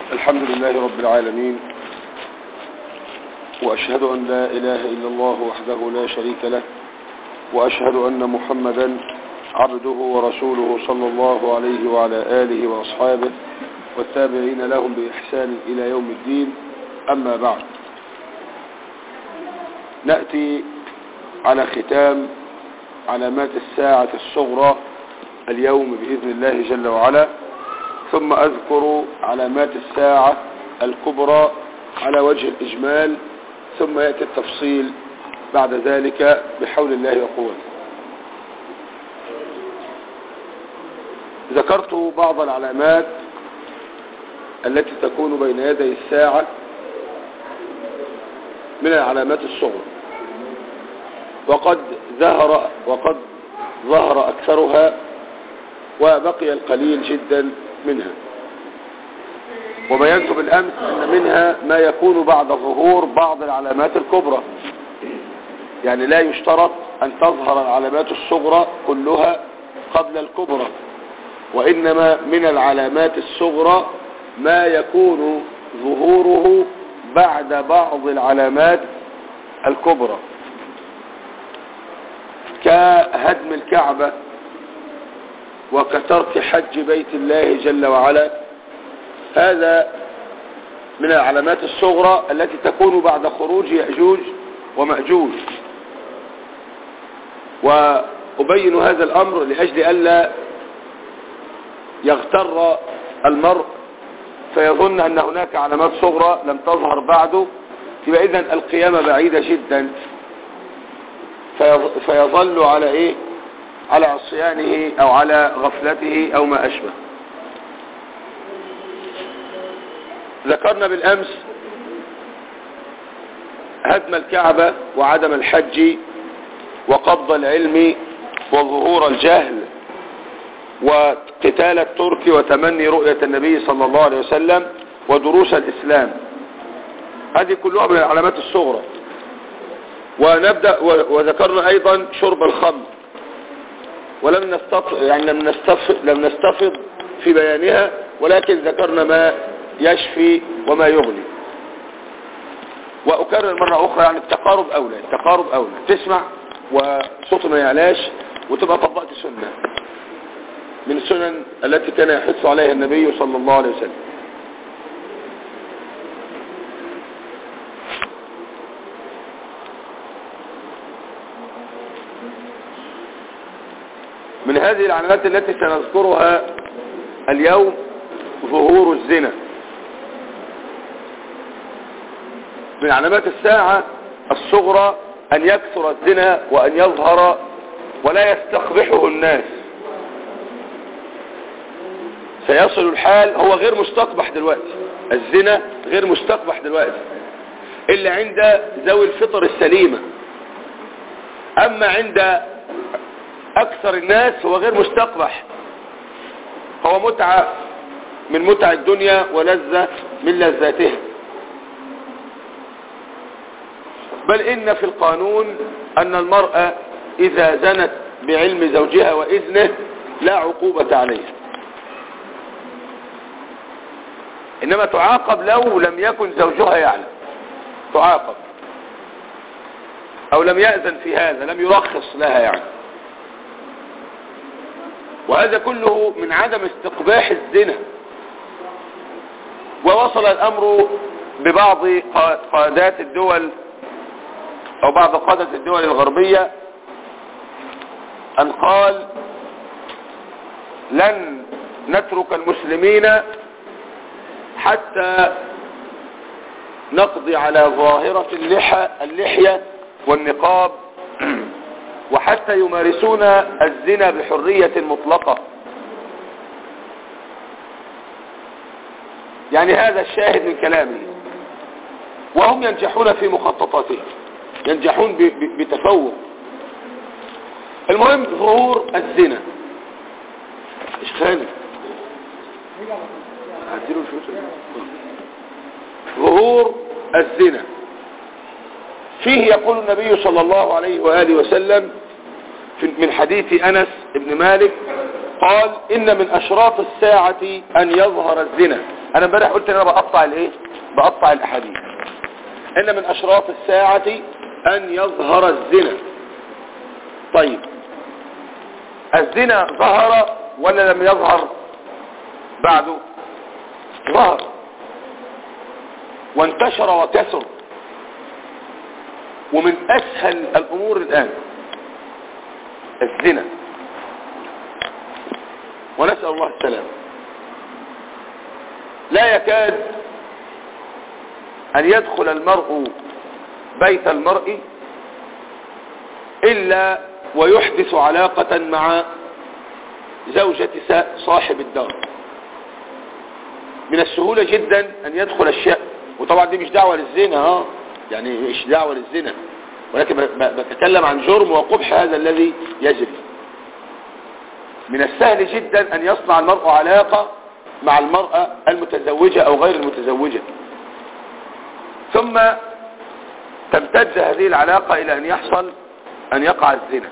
الحمد لله رب العالمين وأشهد أن لا إله إلا الله وحده لا شريك له وأشهد أن محمدا عبده ورسوله صلى الله عليه وعلى آله وأصحابه والتابعين لهم بإحسان إلى يوم الدين أما بعد نأتي على ختام علامات الساعة الصغرى اليوم بإذن الله جل وعلا ثم أذكر علامات الساعة الكبرى على وجه الإجمال ثم يأتي التفصيل بعد ذلك بحول الله وقوته ذكرت بعض العلامات التي تكون بين يدي الساعة من العلامات الصغرى وقد ظهر وقد ظهر أكثرها وبقي القليل جدا منها وبينت بالأمس أن منها ما يكون بعد ظهور بعض العلامات الكبرى يعني لا يشترط أن تظهر العلامات الصغرى كلها قبل الكبرى وإنما من العلامات الصغرى ما يكون ظهوره بعد بعض العلامات الكبرى كهدم الكعبة وكترك حج بيت الله جل وعلا هذا من العلامات الصغرى التي تكون بعد خروج يأجوج ومأجوج وأبين هذا الأمر لأجل ألا يغتر المرء فيظن أن هناك علامات صغرى لم تظهر بعده يبقى إذن القيامة بعيدة جدا فيظل على إيه على عصيانه أو على غفلته أو ما أشبه ذكرنا بالأمس هدم الكعبة وعدم الحج وقبض العلم وظهور الجهل وقتال الترك وتمني رؤية النبي صلى الله عليه وسلم ودروس الإسلام هذه كلها من العلامات الصغرى ونبدأ وذكرنا أيضا شرب الخمر ولم نستطع يعني لم نستفض, لم نستفض في بيانها ولكن ذكرنا ما يشفي وما يغني وأكرر مرة أخرى يعني التقارب أولى التقارب أولى تسمع وصوت ما يعلاش وتبقى طبقت سنة من السنن التي كان يحث عليها النبي صلى الله عليه وسلم من هذه العلامات التي سنذكرها اليوم ظهور الزنا من علامات الساعة الصغرى أن يكثر الزنا وأن يظهر ولا يستقبحه الناس سيصل الحال هو غير مستقبح دلوقتي الزنا غير مستقبح دلوقتي إلا عند ذوي الفطر السليمة أما عند أكثر الناس هو غير مستقبح هو متعة من متع الدنيا ولذة من لذاتها بل إن في القانون أن المرأة إذا زنت بعلم زوجها وإذنه لا عقوبة عليها إنما تعاقب لو لم يكن زوجها يعلم تعاقب أو لم يأذن في هذا لم يرخص لها يعني وهذا كله من عدم استقباح الزنا ووصل الأمر ببعض قادات الدول أو بعض قادة الدول الغربية أن قال لن نترك المسلمين حتى نقضي على ظاهرة اللحى اللحية والنقاب وحتى يمارسون الزنا بحرية مطلقة يعني هذا الشاهد من كلامه وهم ينجحون في مخططاتهم ينجحون بتفوق المهم ظهور الزنا ايش خاني هديله الفلوس ظهور الزنا فيه يقول النبي صلى الله عليه وآله وسلم من حديث أنس بن مالك قال إن من أشراط الساعة أن يظهر الزنا انا امبارح قلت ان انا بقطع الايه بقطع الاحاديث ان من اشراط الساعة ان يظهر الزنا طيب الزنا ظهر ولا لم يظهر بعده ظهر وانتشر وكثر ومن اسهل الامور الان الزنا ونسأل الله السلام لا يكاد ان يدخل المرء بيت المرء الا ويحدث علاقة مع زوجة صاحب الدار من السهولة جدا ان يدخل الشأن وطبعا دي مش دعوة للزنا ها يعني مش دعوة للزنا ولكن بتكلم عن جرم وقبح هذا الذي يجري من السهل جدا ان يصنع المرء علاقة مع المرأة المتزوجة او غير المتزوجة ثم تمتد هذه العلاقة الى ان يحصل ان يقع الزنا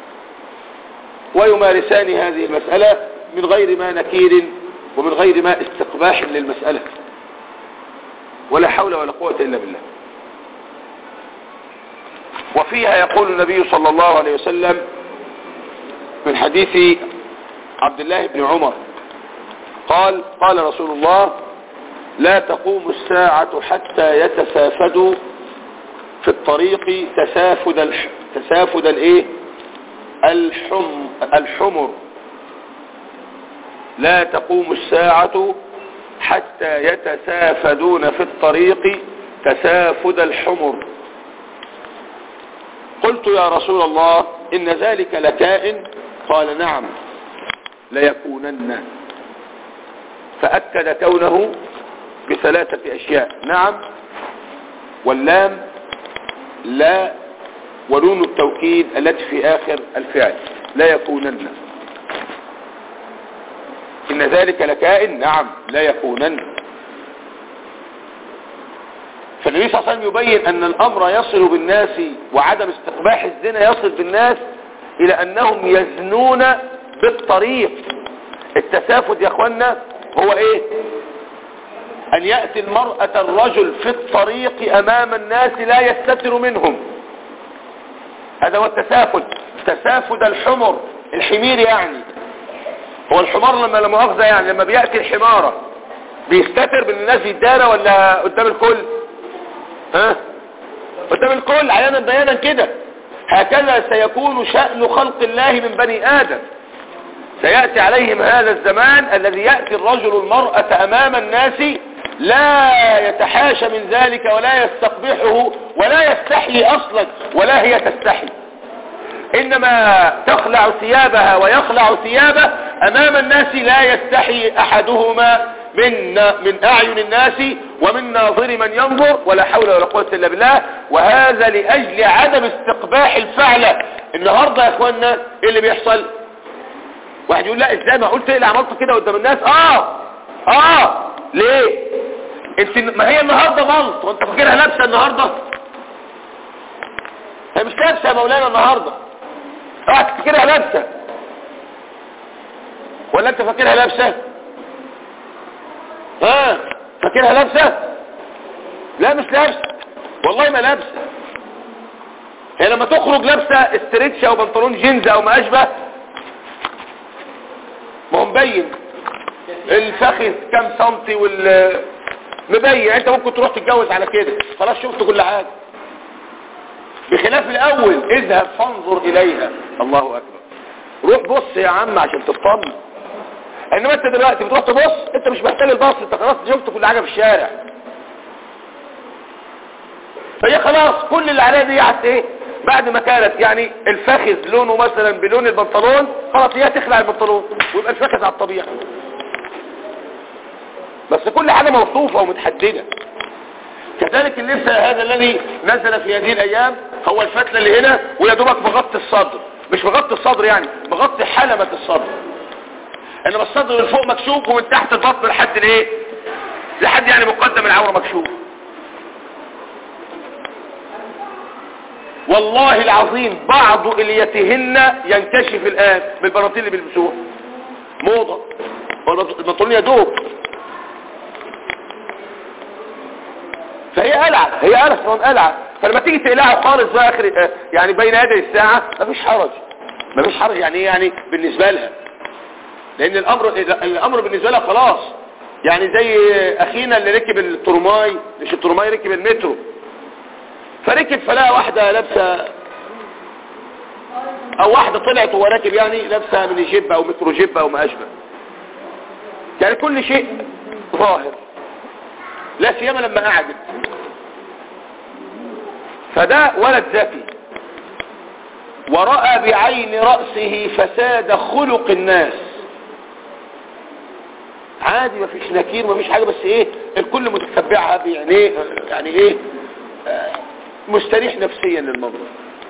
ويمارسان هذه المسألة من غير ما نكير ومن غير ما استقباح للمسألة ولا حول ولا قوة إلا بالله وفيها يقول النبي صلى الله عليه وسلم من حديث عبد الله بن عمر قال قال رسول الله لا تقوم الساعة حتى يتسافدوا في الطريق تسافد الح... تسافد الايه الحم الحمر لا تقوم الساعة حتى يتسافدون في الطريق تسافد الحمر قلت يا رسول الله إن ذلك لكائن قال نعم ليكونن فأكد كونه بثلاثة أشياء نعم واللام لا ونون التوكيد التي في آخر الفعل لا يكونن إن ذلك لكائن نعم لا يكونن فالنبي صلى الله عليه وسلم يبين أن الأمر يصل بالناس وعدم استقباح الزنا يصل بالناس إلى أنهم يزنون بالطريق التسافد يا أخوانا هو إيه أن يأتي المرأة الرجل في الطريق أمام الناس لا يستتر منهم هذا هو التسافد تسافد الحمر الحمير يعني هو الحمار لما لا مؤاخذه يعني لما بيأتي الحمارة بيستتر بان الناس يدانا ولا قدام الكل ها قدام الكل عيانا بيانا كده هكذا سيكون شأن خلق الله من بني آدم سيأتي عليهم هذا الزمان الذي يأتي الرجل المرأة أمام الناس لا يتحاشى من ذلك ولا يستقبحه ولا يستحي أصلا ولا هي تستحي إنما تخلع ثيابها ويخلع ثيابه أمام الناس لا يستحي أحدهما من من أعين الناس ومن ناظر من ينظر ولا حول ولا قوة إلا بالله وهذا لأجل عدم استقباح الفعلة النهاردة يا اخوانا ايه اللي بيحصل واحد يقول لا ازاي ما قلت ايه اللي عملته كده قدام الناس اه اه ليه انت ما هي النهاردة ملط وانت فاكرها لابسه النهاردة هي مش لابسه يا مولانا النهاردة اوعى تفتكرها لابسه ولا انت فاكرها لابسه ها فاكرها لابسه لا مش لابسه والله ما لابسه هي لما تخرج لابسه استريتش او بنطلون جينز او ما اشبه ما هو مبين الفخذ كام سنتي وال مبين انت ممكن تروح تتجوز على كده خلاص شفت كل حاجه بخلاف الاول اذهب فانظر اليها الله اكبر روح بص يا عم عشان تطمن انما انت دلوقتي بتروح تبص انت مش محتاج البص انت خلاص شفت كل حاجه في الشارع فهي خلاص كل اللي عليها دي حتى ايه بعد ما كانت يعني الفخذ لونه مثلا بلون البنطلون خلاص هي تخلع البنطلون ويبقى الفخذ على الطبيعه بس كل حاجه موصوفه ومتحدده كذلك اللبس هذا الذي نزل في هذه الايام هو الفتله اللي هنا ويا دوبك مغطي الصدر مش مغطي الصدر يعني مغطي حلمة الصدر انما الصدر من فوق مكشوف ومن تحت البطن لحد الايه لحد يعني مقدم العورة مكشوف والله العظيم بعض اليتهن ينكشف الان بالبناطيل اللي بيلبسوها موضة البنطلون يدوب فهي قلعة هي قلعة قلعة فلما تيجي تقلعها خالص بقى اخر يعني بين يدي الساعة مفيش حرج مفيش حرج يعني ايه يعني بالنسبة لها لان الامر الامر بالنسبة لها خلاص يعني زي اخينا اللي ركب الترماي مش الترماي ركب المترو فركب فلقى واحدة لابسة او واحدة طلعت وهو راكب يعني لابسة من جيب او مترو جيب او ما اشبه يعني كل شيء ظاهر لا سيما لما قعدت فده ولد ذكي ورأى بعين رأسه فساد خلق الناس عادي مفيش نكير مفيش حاجة بس ايه الكل متتبعها يعني ايه يعني ايه آه، مستريح نفسيا للموضوع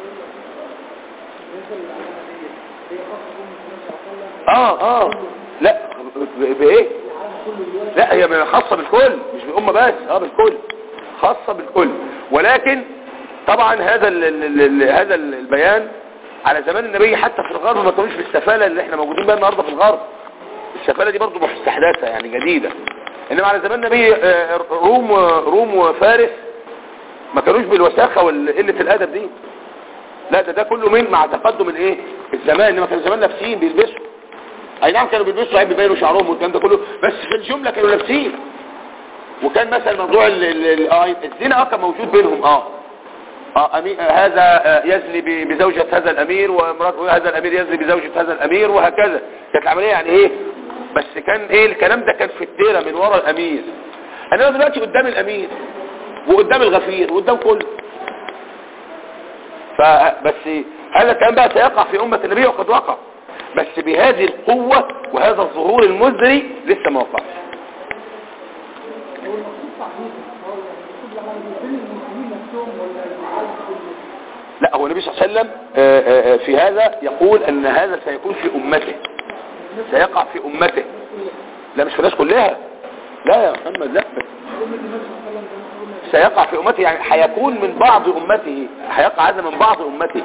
اه اه لا بايه لا هي خاصة بالكل مش بالأمة بس اه بالكل خاصة بالكل ولكن طبعا هذا ال ال ال هذا البيان على زمان النبي حتى في الغرب ما كانوش بالسفالة اللي احنا موجودين بها النهاردة في الغرب السفالة دي برضو مستحدثة يعني جديدة انما على زمان النبي آه، روم روم وفارس ما كانوش بالوساخة وقلة الادب دي لا ده ده كله من مع تقدم الايه الزمان انما كان زمان لابسين بيلبسوا اي نعم كانوا بيلبسوا عيب بيبينوا شعرهم والكلام ده كله بس في الجملة كانوا لابسين وكان مثلا موضوع آه، الزنا اه كان موجود بينهم اه اه أمي... هذا آه، يزني بزوجة هذا الامير وهذا الامير يزني بزوجة هذا الامير وهكذا كانت العملية يعني ايه بس كان ايه الكلام ده كان في الديرة من وراء الامير انا دلوقتي قدام الامير وقدام الغفير وقدام كله فبس هذا كان بقى سيقع في امة النبي وقد وقع بس بهذه القوة وهذا الظهور المزري لسه ما وقعش لا هو النبي صلى الله عليه وسلم آه، آه، آه، في هذا يقول ان هذا سيكون في امته سيقع في امته لا مش في الناس كلها لا يا محمد لا سيقع في امته يعني هيكون من بعض امته هيقع هذا من بعض امته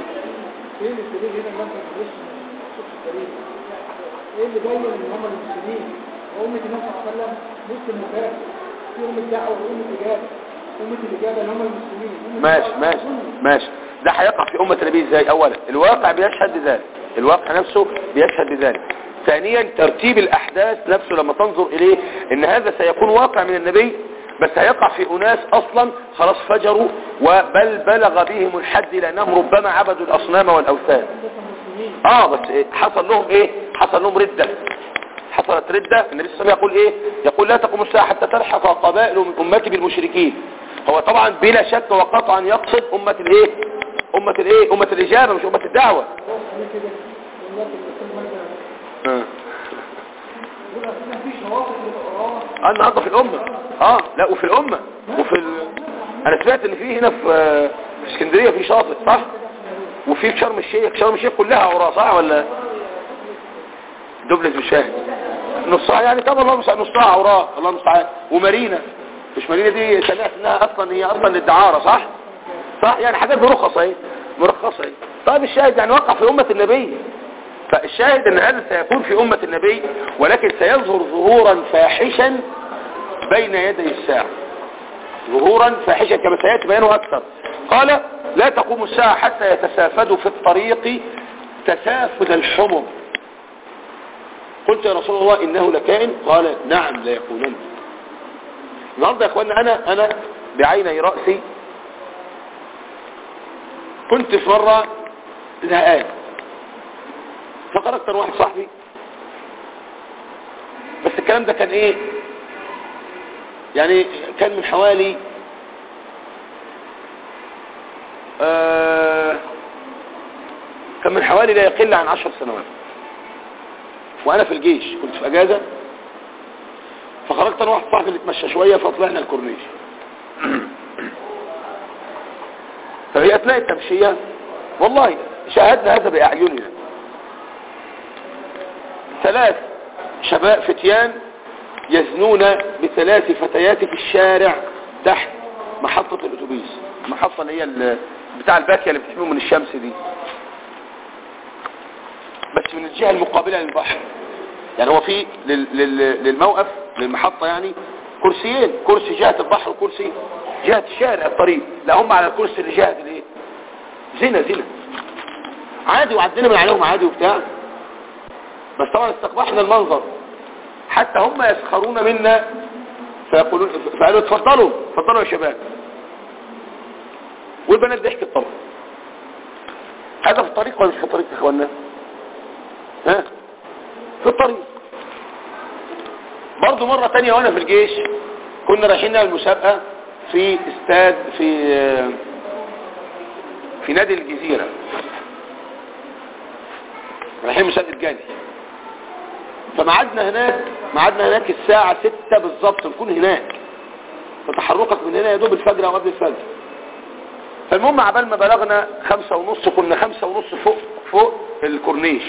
ايه اللي بين ان هم المسلمين وامه النبي صلى الله عليه وسلم مسلم وكافر في امه دعوه وامه اجابه امه الاجابه اللي هم المسلمين ماشي ماشي ماشي ده هيقع في امه النبي ازاي اولا الواقع بيشهد بذلك الواقع نفسه بيشهد بذلك ثانيا ترتيب الاحداث نفسه لما تنظر اليه ان هذا سيكون واقع من النبي بس هيقع في اناس اصلا خلاص فجروا وبل بلغ بهم الحد لانهم ربما عبدوا الاصنام والاوثان اه بس إيه حصل لهم ايه حصل لهم ردة حصلت ردة النبي صلى الله عليه وسلم يقول ايه يقول لا تقوم الساعة حتى تلحق قبائل من امتي بالمشركين هو طبعا بلا شك وقطعا يقصد امة الايه امة الايه امة الاجابة مش امة الدعوة اه النهارده في الامة اه لا وفي الامة وفي ال... انا سمعت ان في هنا في في اسكندرية في شاطئ صح وفي في شرم الشيخ شرم الشيخ كلها عراة صح ولا دوبلز مشاهد نصها يعني طب الله المستعان نصها عراة الله المستعان ومارينا مش مارينا دي سمعت انها اصلا هي اصلا للدعارة صح صح يعني حاجات مرخصة اهي مرخصة اهي طيب الشاهد يعني وقع في امة النبي فالشاهد ان هذا سيكون في امة النبي ولكن سيظهر ظهورا فاحشا بين يدي الساعة ظهورا فاحشا كما سيأتي بيانه اكثر قال لا تقوم الساعة حتى يتسافدوا في الطريق تسافد الحمر قلت يا رسول الله إنه لكائن قال نعم لا يكونن النهاردة يا أخوانا أنا, أنا بعيني رأسي كنت في مرة زهقان فقرأت واحد صاحبي بس الكلام ده كان ايه يعني كان من حوالي آه كان من حوالي لا يقل عن عشر سنوات وانا في الجيش كنت في اجازة فخرجت انا واحد صاحبي نتمشى شوية فطلعنا الكورنيش ففي اثناء التمشية والله شاهدنا هذا باعيننا ثلاث شباب فتيان يزنون بثلاث فتيات في الشارع تحت محطة الاتوبيس المحطة اللي هي بتاع الباكية اللي بتحميهم من الشمس دي بس من الجهة المقابلة للبحر يعني هو في للموقف للمحطة يعني كرسيين كرسي جهة البحر وكرسي جهة الشارع الطريق لا هم على الكرسي اللي جهة الايه زنا زنا عادي وعدنا من عليهم عادي وبتاع بس طبعا استقبحنا المنظر حتى هم يسخرون منا فيقولون فقالوا اتفضلوا اتفضلوا يا شباب والبنات ضحكت طبعا هذا في الطريق ولا مش في الطريق يا اخوانا ها في الطريق برضو مرة تانية وانا في الجيش كنا رايحين نعمل مسابقة في استاد في في نادي الجزيرة رايحين مسابقة جاني فمعدنا هناك معدنا هناك الساعة ستة بالظبط نكون هناك فتحركك من هنا يا دوب الفجر او قبل الفجر فالمهم عبال ما بلغنا خمسة ونص كنا خمسة ونص فوق فوق الكورنيش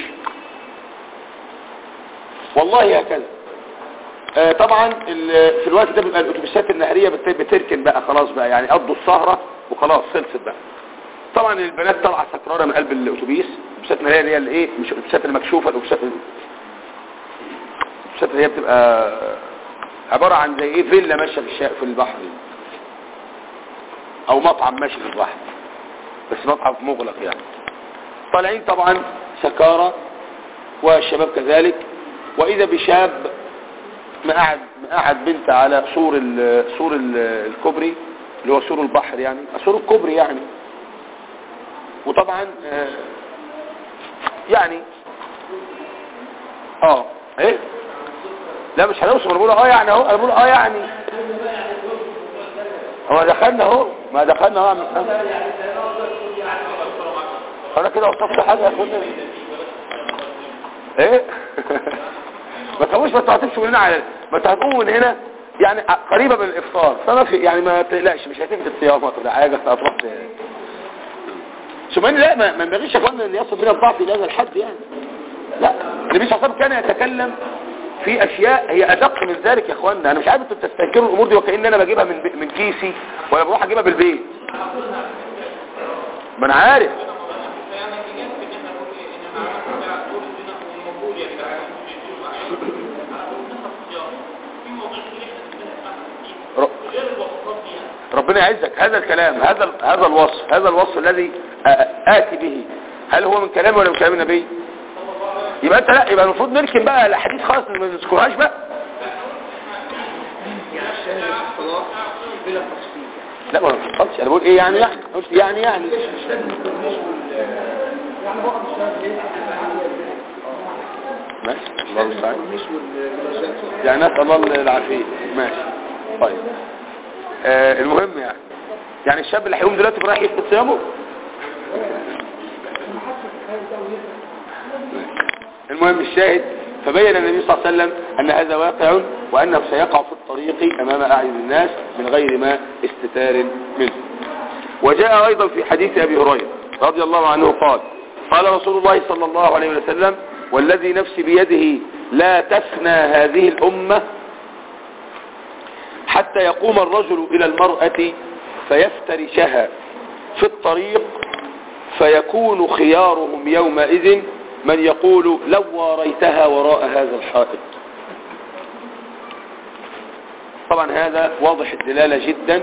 والله هكذا آه طبعا في الوقت ده بيبقى الاتوبيسات النهريه بتركن بقى خلاص بقى يعني قضوا السهره وخلاص خلصت بقى طبعا البنات طالعه سكرانه من قلب الاتوبيس الاتوبيسات النهريه اللي هي الايه مش الاتوبيسات المكشوفه الاتوبيسات الاتوبيسات اللي هي بتبقى عباره عن زي ايه فيلا ماشيه في الشارع في البحر او مطعم ماشي في البحر بس مطعم مغلق يعني طالعين طبعا سكارى والشباب كذلك واذا بشاب مقعد مقعد بنت على سور ال سور ال الكوبري اللي هو سور البحر يعني سور الكوبري يعني وطبعا يعني اه ايه لا مش هنوصل انا بقول اه يعني اهو انا بقول اه يعني هو دخلنا اهو ما دخلنا اهو انا كده وصفت حاجه يا اخوانا ايه ما تقومش ما تعطيش من هنا على ما تقوم من هنا يعني قريبة من الافطار فما في يعني ما تقلقش مش هتفقد الصيام ولا حاجه هتروح ثم لا ما ما ينبغيش يا اخوانا ان يصل بنا الضعف الى هذا الحد يعني لا النبي صلى الله عليه وسلم كان يتكلم في اشياء هي ادق من ذلك يا اخوانا انا مش عارف انتوا تستنكروا الامور دي وكأن انا بجيبها من من كيسي ولا بروح اجيبها بالبيت ما انا عارف ربنا يعزك هذا الكلام هذا هذا الوصف هذا الوصف الذي آتي به هل هو من كلامي ولا من كلام النبي يبقى انت لا يبقى المفروض نركن بقى الاحاديث خالص ما نذكرهاش بقى لا ما فصلتش انا بقول ايه يعني يعني قلت يعني يعني ماشي الله المستعان يعني نسال الله العافيه ماشي طيب آه المهم يعني يعني الشاب اللي هيقوم دلوقتي رايح يفقد صيامه المهم الشاهد فبين النبي صلى الله عليه وسلم أن هذا واقع وأنه سيقع في الطريق أمام أعين الناس من غير ما استتار منه وجاء أيضا في حديث أبي هريرة رضي الله عنه قال قال رسول الله صلى الله عليه وسلم والذي نفسي بيده لا تفنى هذه الأمة حتى يقوم الرجل إلى المرأة فيفترشها في الطريق فيكون خيارهم يومئذ من يقول لو واريتها وراء هذا الحائط طبعا هذا واضح الدلالة جدا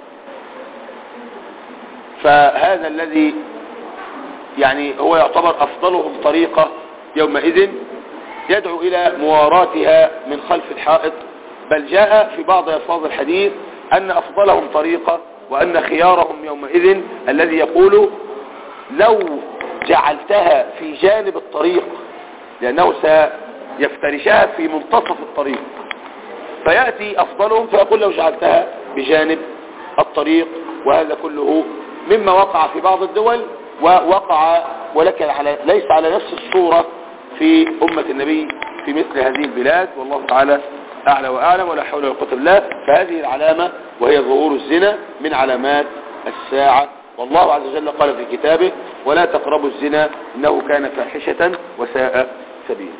فهذا الذي يعني هو يعتبر أفضلهم طريقة يومئذ يدعو إلى مواراتها من خلف الحائط بل جاء في بعض ألفاظ الحديث أن أفضلهم طريقة وأن خيارهم يومئذ الذي يقول لو جعلتها في جانب الطريق لأنه سيفترشها في منتصف الطريق فيأتي أفضلهم فيقول لو جعلتها بجانب الطريق وهذا كله مما وقع في بعض الدول ووقع ولكن على ليس على نفس الصورة في أمة النبي في مثل هذه البلاد والله تعالى أعلى وأعلم ولا حول ولا قوة بالله فهذه العلامة وهي ظهور الزنا من علامات الساعة والله عز وجل قال في كتابه ولا تقربوا الزنا إنه كان فاحشة وساء سبيلا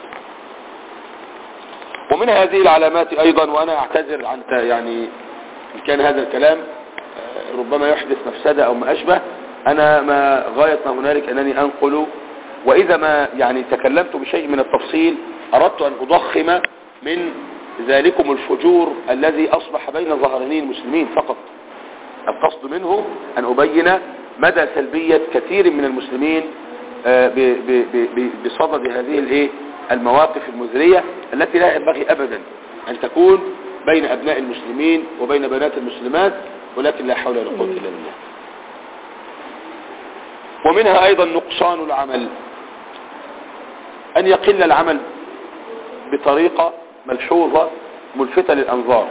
ومن هذه العلامات أيضا وأنا أعتذر عن يعني إن كان هذا الكلام ربما يحدث مفسدة أو ما أشبه أنا ما غاية ما هنالك أنني أنقل وإذا ما يعني تكلمت بشيء من التفصيل أردت أن أضخم من ذلكم الفجور الذي أصبح بين ظهراني المسلمين فقط القصد منه أن أبين مدى سلبية كثير من المسلمين بصدد هذه الايه المواقف المزرية التي لا ينبغي أبدا أن تكون بين أبناء المسلمين وبين بنات المسلمات ولكن لا حول ولا قوة إلا بالله ومنها أيضا نقصان العمل أن يقل العمل بطريقة ملحوظة ملفتة للأنظار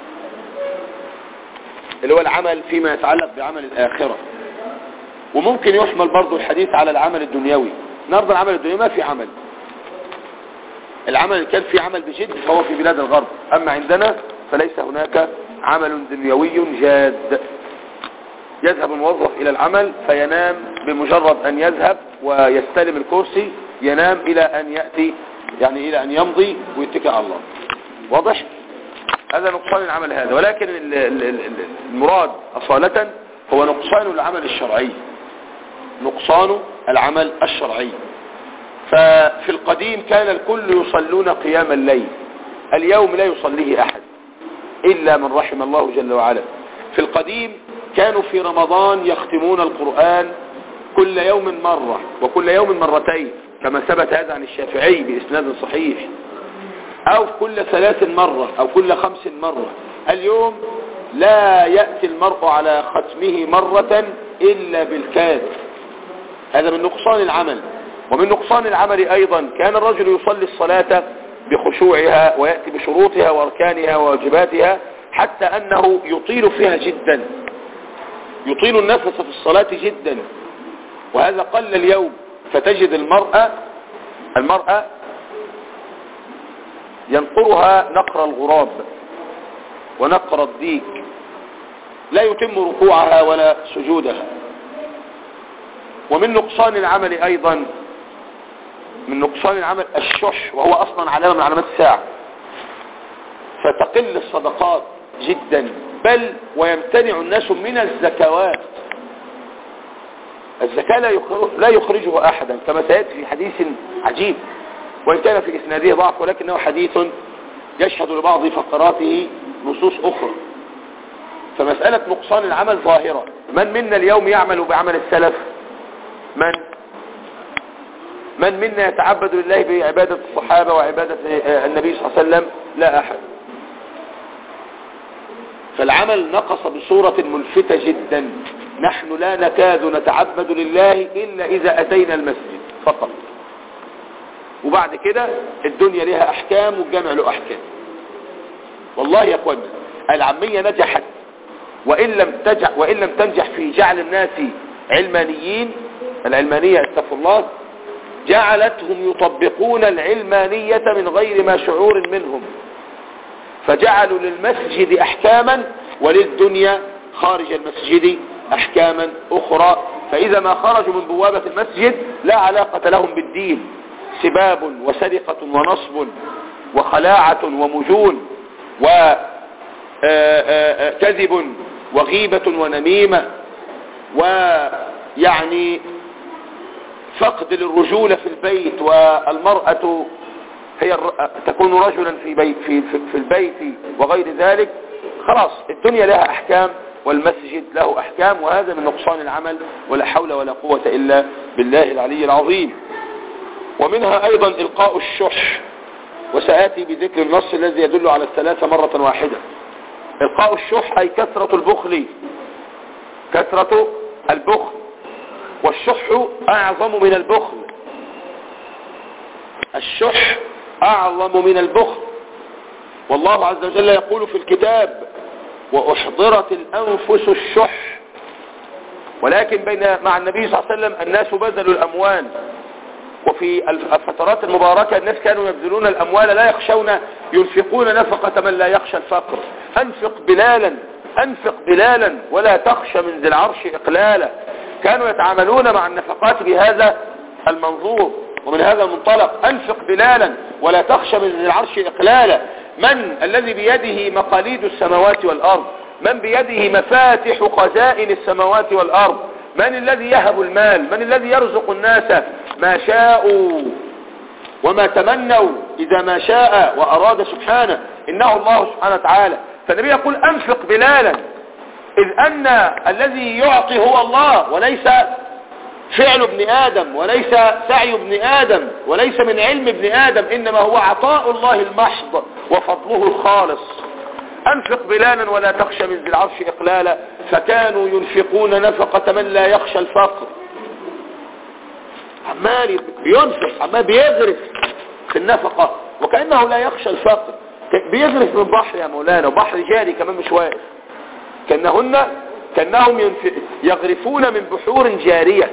اللي هو العمل فيما يتعلق بعمل الآخرة وممكن يحمل برضو الحديث على العمل الدنيوي النهارده العمل الدنيوي ما في عمل العمل اللي كان فيه عمل بجد فهو في بلاد الغرب أما عندنا فليس هناك عمل دنيوي جاد يذهب الموظف إلى العمل فينام بمجرد أن يذهب ويستلم الكرسي ينام إلى أن يأتي يعني إلى أن يمضي ويتكى على الله واضح هذا نقصان العمل هذا ولكن المراد أصالة هو نقصان العمل الشرعي نقصان العمل الشرعي ففي القديم كان الكل يصلون قيام الليل اليوم لا يصليه أحد إلا من رحم الله جل وعلا في القديم كانوا في رمضان يختمون القرآن كل يوم مرة وكل يوم مرتين كما ثبت هذا عن الشافعي بإسناد صحيح أو كل ثلاث مرة أو كل خمس مرة اليوم لا يأتي المرء على ختمه مرة إلا بالكاد هذا من نقصان العمل ومن نقصان العمل أيضا كان الرجل يصلي الصلاة بخشوعها ويأتي بشروطها وأركانها وواجباتها حتى أنه يطيل فيها جدا يطيل النفس في الصلاة جدا وهذا قل اليوم فتجد المرأة المرأة ينقرها نقر الغراب ونقر الديك لا يتم ركوعها ولا سجودها ومن نقصان العمل أيضا من نقصان العمل الشح وهو أصلا علامة من علامات الساعة فتقل الصدقات جدا بل ويمتنع الناس من الزكوات الزكاة لا يخرجه أحدا كما سيأتي في حديث عجيب وإن كان في إسناده ضعف ولكنه حديث يشهد لبعض فقراته نصوص أخرى فمسألة نقصان العمل ظاهرة من منا اليوم يعمل بعمل السلف من من منا يتعبد لله بعبادة الصحابة وعبادة النبي صلى الله عليه وسلم لا أحد فالعمل نقص بصورة ملفتة جدا نحن لا نكاد نتعبد لله إلا إذا أتينا المسجد فقط وبعد كده الدنيا لها أحكام والجامع له أحكام والله يا أخوانا العامية نجحت وإن لم, تجح وإن لم تنجح في جعل الناس علمانيين العلمانية استغفر الله جعلتهم يطبقون العلمانية من غير ما شعور منهم فجعلوا للمسجد أحكاما وللدنيا خارج المسجد أحكاما أخرى فإذا ما خرجوا من بوابة المسجد لا علاقة لهم بالدين سباب وسرقة ونصب وخلاعة ومجون وكذب وغيبة ونميمة ويعني فقد للرجولة في البيت والمرأة هي تكون رجلا في, بيت في, في البيت وغير ذلك خلاص الدنيا لها أحكام والمسجد له أحكام وهذا من نقصان العمل ولا حول ولا قوة إلا بالله العلي العظيم ومنها أيضا إلقاء الشح وسآتي بذكر النص الذي يدل على الثلاثة مرة واحدة إلقاء الشح أي كثرة البخل كثرة البخل والشح أعظم من البخل الشح أعظم من البخل والله عز وجل يقول في الكتاب وأحضرت الأنفس الشح ولكن بين مع النبي صلى الله عليه وسلم الناس بذلوا الأموال وفي الفترات المباركة الناس كانوا يبذلون الأموال لا يخشون ينفقون نفقة من لا يخشى الفقر أنفق بلالا أنفق بلالا ولا تخشى من ذي العرش إقلالا كانوا يتعاملون مع النفقات بهذا المنظور ومن هذا المنطلق أنفق بلالا ولا تخشى من ذي العرش إقلالا من الذي بيده مقاليد السماوات والأرض من بيده مفاتح خزائن السماوات والأرض من الذي يهب المال من الذي يرزق الناس ما شاءوا وما تمنوا إذا ما شاء وأراد سبحانه إنه الله سبحانه وتعالى فالنبي يقول أنفق بلالا إذ أن الذي يعطي هو الله وليس فعل ابن آدم وليس سعي ابن آدم وليس من علم ابن آدم إنما هو عطاء الله المحض وفضله الخالص أنفق بلالا ولا تخشى من ذي العرش إقلالا فكانوا ينفقون نفقة من لا يخشى الفقر عمال بينفق عمال بيغرف في النفقة وكأنه لا يخشى الفقر بيغرف من بحر يا مولانا وبحر جاري كمان مش واقف كأنهن كأنهم يغرفون من بحور جارية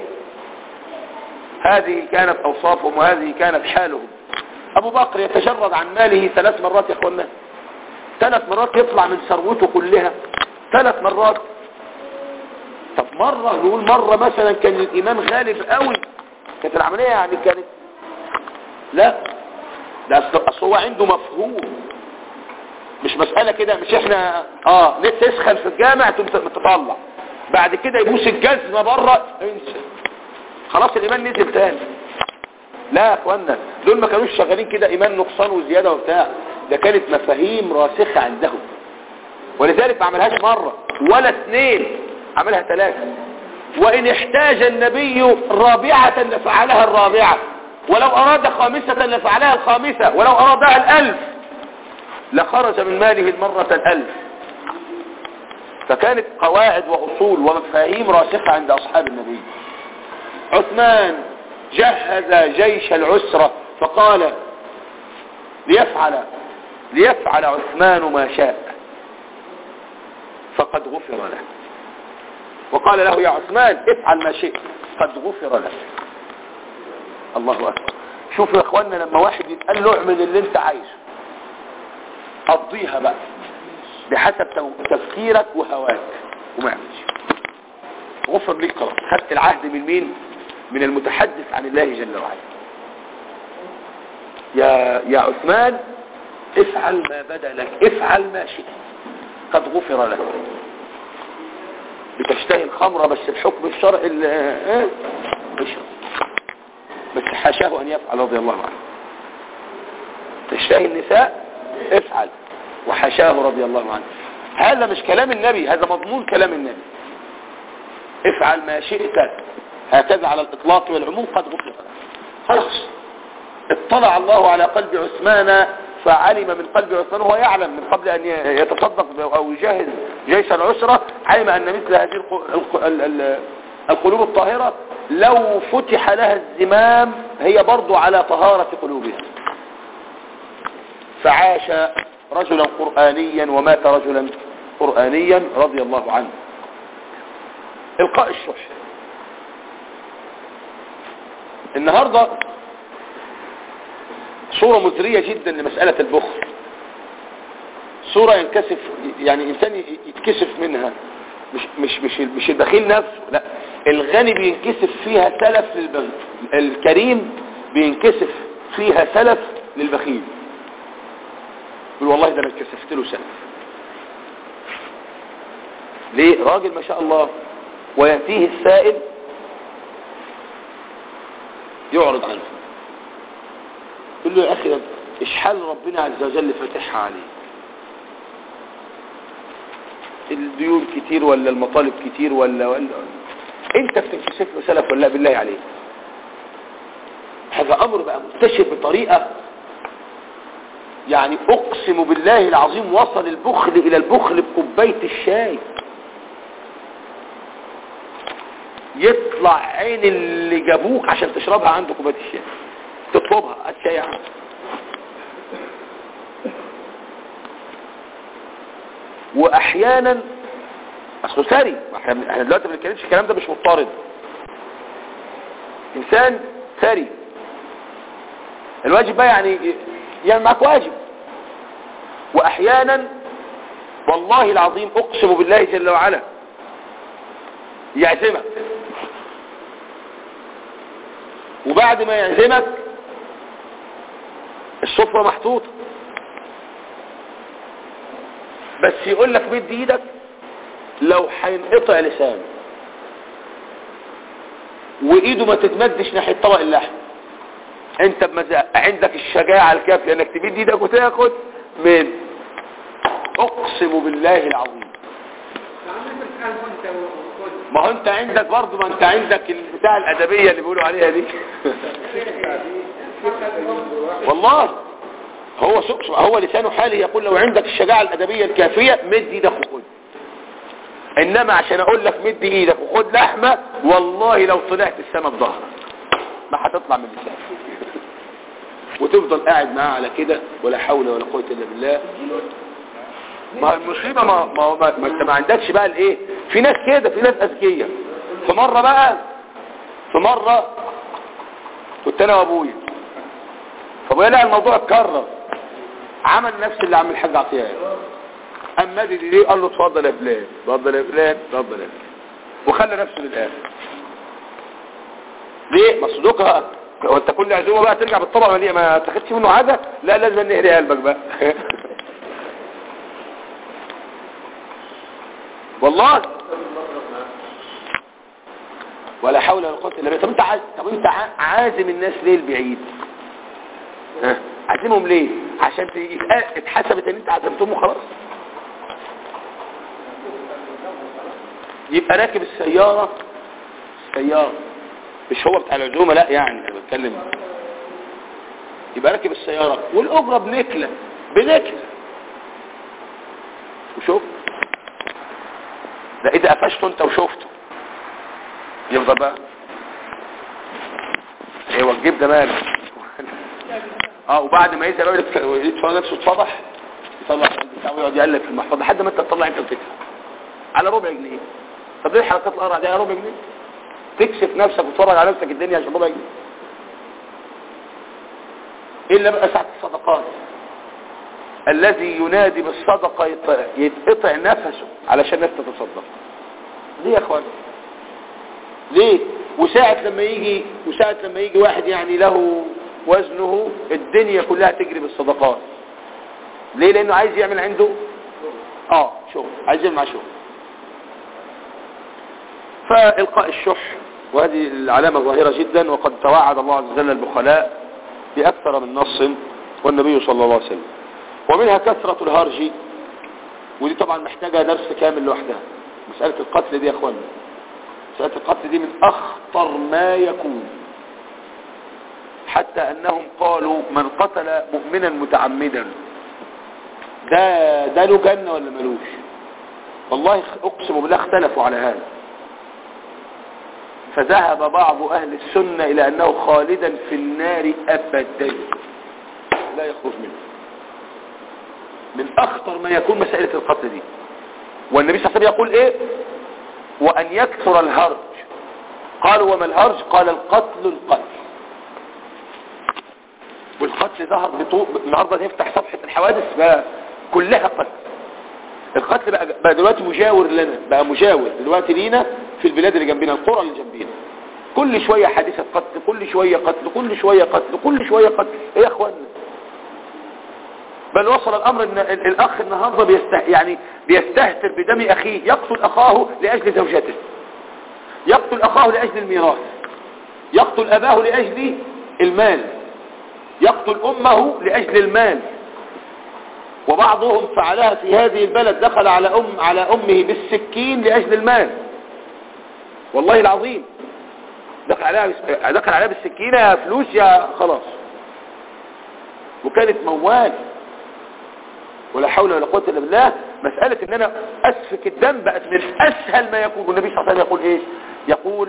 هذه كانت أوصافهم وهذه كانت حالهم أبو بكر يتجرد عن ماله ثلاث مرات يا أخوانا ثلاث مرات يطلع من ثروته كلها ثلاث مرات طب مرة نقول مرة مثلا كان الإيمان غالب قوي كانت العملية يعني كانت لا ده أصل هو عنده مفهوم مش مسألة كده مش احنا اه تسخن في الجامع تطلع بعد كده يبوس الجزمة بره انسى خلاص الايمان نزل تاني لا يا اخوانا دول ما كانوش شغالين كده ايمان نقصان وزيادة وبتاع ده كانت مفاهيم راسخة عندهم ولذلك ما عملهاش مرة ولا اثنين عملها ثلاثة وان احتاج النبي رابعة لفعلها الرابعة ولو اراد خامسة لفعلها الخامسة ولو ارادها الالف لخرج من ماله المرة الالف فكانت قواعد واصول ومفاهيم راسخة عند اصحاب النبي عثمان جهز جيش العسرة فقال ليفعل ليفعل عثمان ما شاء فقد غفر له وقال له يا عثمان افعل ما شئت قد غفر لك الله أكبر شوفوا يا اخوانا لما واحد يتقال له اعمل اللي انت عايزه قضيها بقى بحسب تفكيرك وهواك وما اعملش غفر ليك خلاص خدت العهد من مين من المتحدث عن الله جل وعلا يا يا عثمان افعل ما بدا لك افعل ما شئت قد غفر لك بتشتهي الخمرة بس الحكم الشرعي اه اشرب بس حاشاه ان يفعل رضي الله عنه تشتهي النساء افعل وحاشاه رضي الله عنه هذا مش كلام النبي هذا مضمون كلام النبي افعل ما شئت هكذا على الاطلاق والعموم قد غفر لك خلاص اطلع الله على قلب عثمان فعلم من قلب عثمان وهو يعلم من قبل أن يتصدق أو يجهز جيش العسرة علم أن مثل هذه القلوب الطاهرة لو فتح لها الزمام هي برضو على طهارة قلوبها فعاش رجلا قرآنيا ومات رجلا قرآنيا رضي الله عنه القاء الشح النهاردة صورة مزرية جدا لمسألة البخل صورة ينكسف يعني إنسان يتكسف منها مش مش مش مش البخيل نفسه لا الغني بينكسف فيها سلف للبخيل الكريم بينكسف فيها سلف للبخيل يقول والله ده انا اتكسفت له سلف ليه راجل ما شاء الله ويأتيه السائل يعرض عنه يقول له يا أخي إشحال ربنا عز وجل فتحها عليه الديون كتير ولا المطالب كتير ولا ولا انت بتنكشف له سلف ولا بالله عليه هذا امر بقى منتشر بطريقة يعني اقسم بالله العظيم وصل البخل الى البخل بكوبايه الشاي يطلع عين اللي جابوك عشان تشربها عنده كوبايه الشاي تطلبها الشاي عنده واحيانا اصله ثري احنا دلوقتي ما بنتكلمش الكلام ده مش مضطرد انسان ثري الواجب بقى يعني يعني معك واجب واحيانا والله العظيم اقسم بالله جل وعلا يعزمك وبعد ما يعزمك السفرة محطوطة بس يقول لك مد ايدك لو هينقطع لسانه وايده ما تتمدش ناحية طبق اللحم انت بمزاق عندك الشجاعة الكافية انك تمد ايدك وتاخد من اقسم بالله العظيم ما هو انت عندك برضه ما انت عندك البتاع الادبيه اللي بيقولوا عليها دي والله هو سكس هو لسانه حالي يقول لو عندك الشجاعه الادبيه الكافيه مد ايدك وخد انما عشان اقول لك مد ايدك وخد لحمه والله لو طلعت السما بظهرك ما هتطلع من لسانك وتفضل قاعد معاه على كده ولا حول ولا قوه الا بالله ما المصيبة ما, ما, ما, ما انت ما عندكش بقى الايه في ناس كده في ناس اذكياء في مرة بقى في مرة كنت انا وابويا فابويا لقى الموضوع اتكرر عمل نفس اللي عمل الحاج عطيه قام مادي ليه قال له اتفضل يا فلان اتفضل يا فلان اتفضل يا فلان وخلى نفسه للاخر ليه مصدوقها هو انت كل عزومه بقى ترجع بالطبق مليء ما تاخدش منه حاجه لا لازم نهري قلبك بقى والله ولا حول ولا قوه الا بالله طب انت عايز طب انت عازم الناس ليه البعيد ها عازمهم ليه عشان اتحسبت ان انت عزمتهم وخلاص يبقى راكب السيارة السيارة مش هو بتاع العزومة لا يعني انا بتكلم يبقى راكب السيارة والاجرة بنكلة بنكلة وشوف ده اذا قفشته انت وشفته يفضل بقى ايوه الجيب ده ماله اه وبعد ما يسال يدفع نفسه اتفضح يطلع بتاعه ويقعد يقلب في المحفظه لحد ما انت تطلع انت وتدفع على ربع جنيه طب ليه حركات القرع دي على ربع جنيه تكشف نفسك وتتفرج على نفسك الدنيا عشان ربع جنيه الا بقى ساعه الصدقات الذي ينادي بالصدقة يتقطع نفسه علشان الناس تتصدق ليه يا اخوان ليه وساعة لما يجي وساعة لما يجي واحد يعني له وزنه الدنيا كلها تجري بالصدقات ليه لانه عايز يعمل عنده اه شغل عايز يعمل مع شغل فالقاء الشح وهذه العلامة ظاهرة جدا وقد توعد الله عز وجل البخلاء بأكثر من نص والنبي صلى الله عليه وسلم ومنها كثرة الهرج ودي طبعا محتاجة درس كامل لوحدها مسألة القتل دي يا اخوانا مسألة القتل دي من اخطر ما يكون حتى انهم قالوا من قتل مؤمنا متعمدا ده ده له جنة ولا ملوش والله اقسم بالله اختلفوا على هذا فذهب بعض اهل السنة الى انه خالدا في النار ابدا لا يخرج منه من اخطر ما يكون مسألة القتل دي والنبي صلى الله عليه وسلم يقول ايه وان يكثر الهرج قالوا وما الهرج قال القتل القتل والقتل ظهر بطوء النهارده نفتح صفحة الحوادث بقى كلها قتل القتل بقى, بقى دلوقتي مجاور لنا بقى مجاور دلوقتي لينا في البلاد اللي جنبنا القرى اللي جنبنا كل شوية حادثة قتل كل شوية قتل كل شوية قتل كل شوية قتل ايه يا اخوانا بل وصل الامر ان الاخ النهاردة بيسته يعني بيستهتر بدم اخيه يقتل اخاه لاجل زوجته يقتل اخاه لاجل الميراث يقتل اباه لاجل المال يقتل امه لاجل المال وبعضهم فعلها في هذه البلد دخل على ام على امه بالسكين لاجل المال والله العظيم دخل عليها دخل عليها بالسكينه يا فلوس يا خلاص وكانت موال ولا حول ولا قوه الا بالله مساله ان انا اسفك الدم بقت من اسهل ما يكون والنبي صلى الله عليه وسلم يقول ايه يقول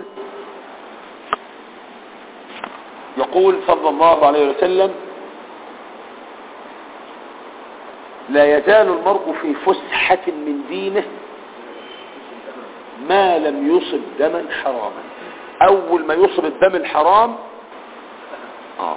يقول صلى الله عليه وسلم لا يزال المرء في فسحة من دينه ما لم يصب دما حراما اول ما يصب الدم الحرام آه.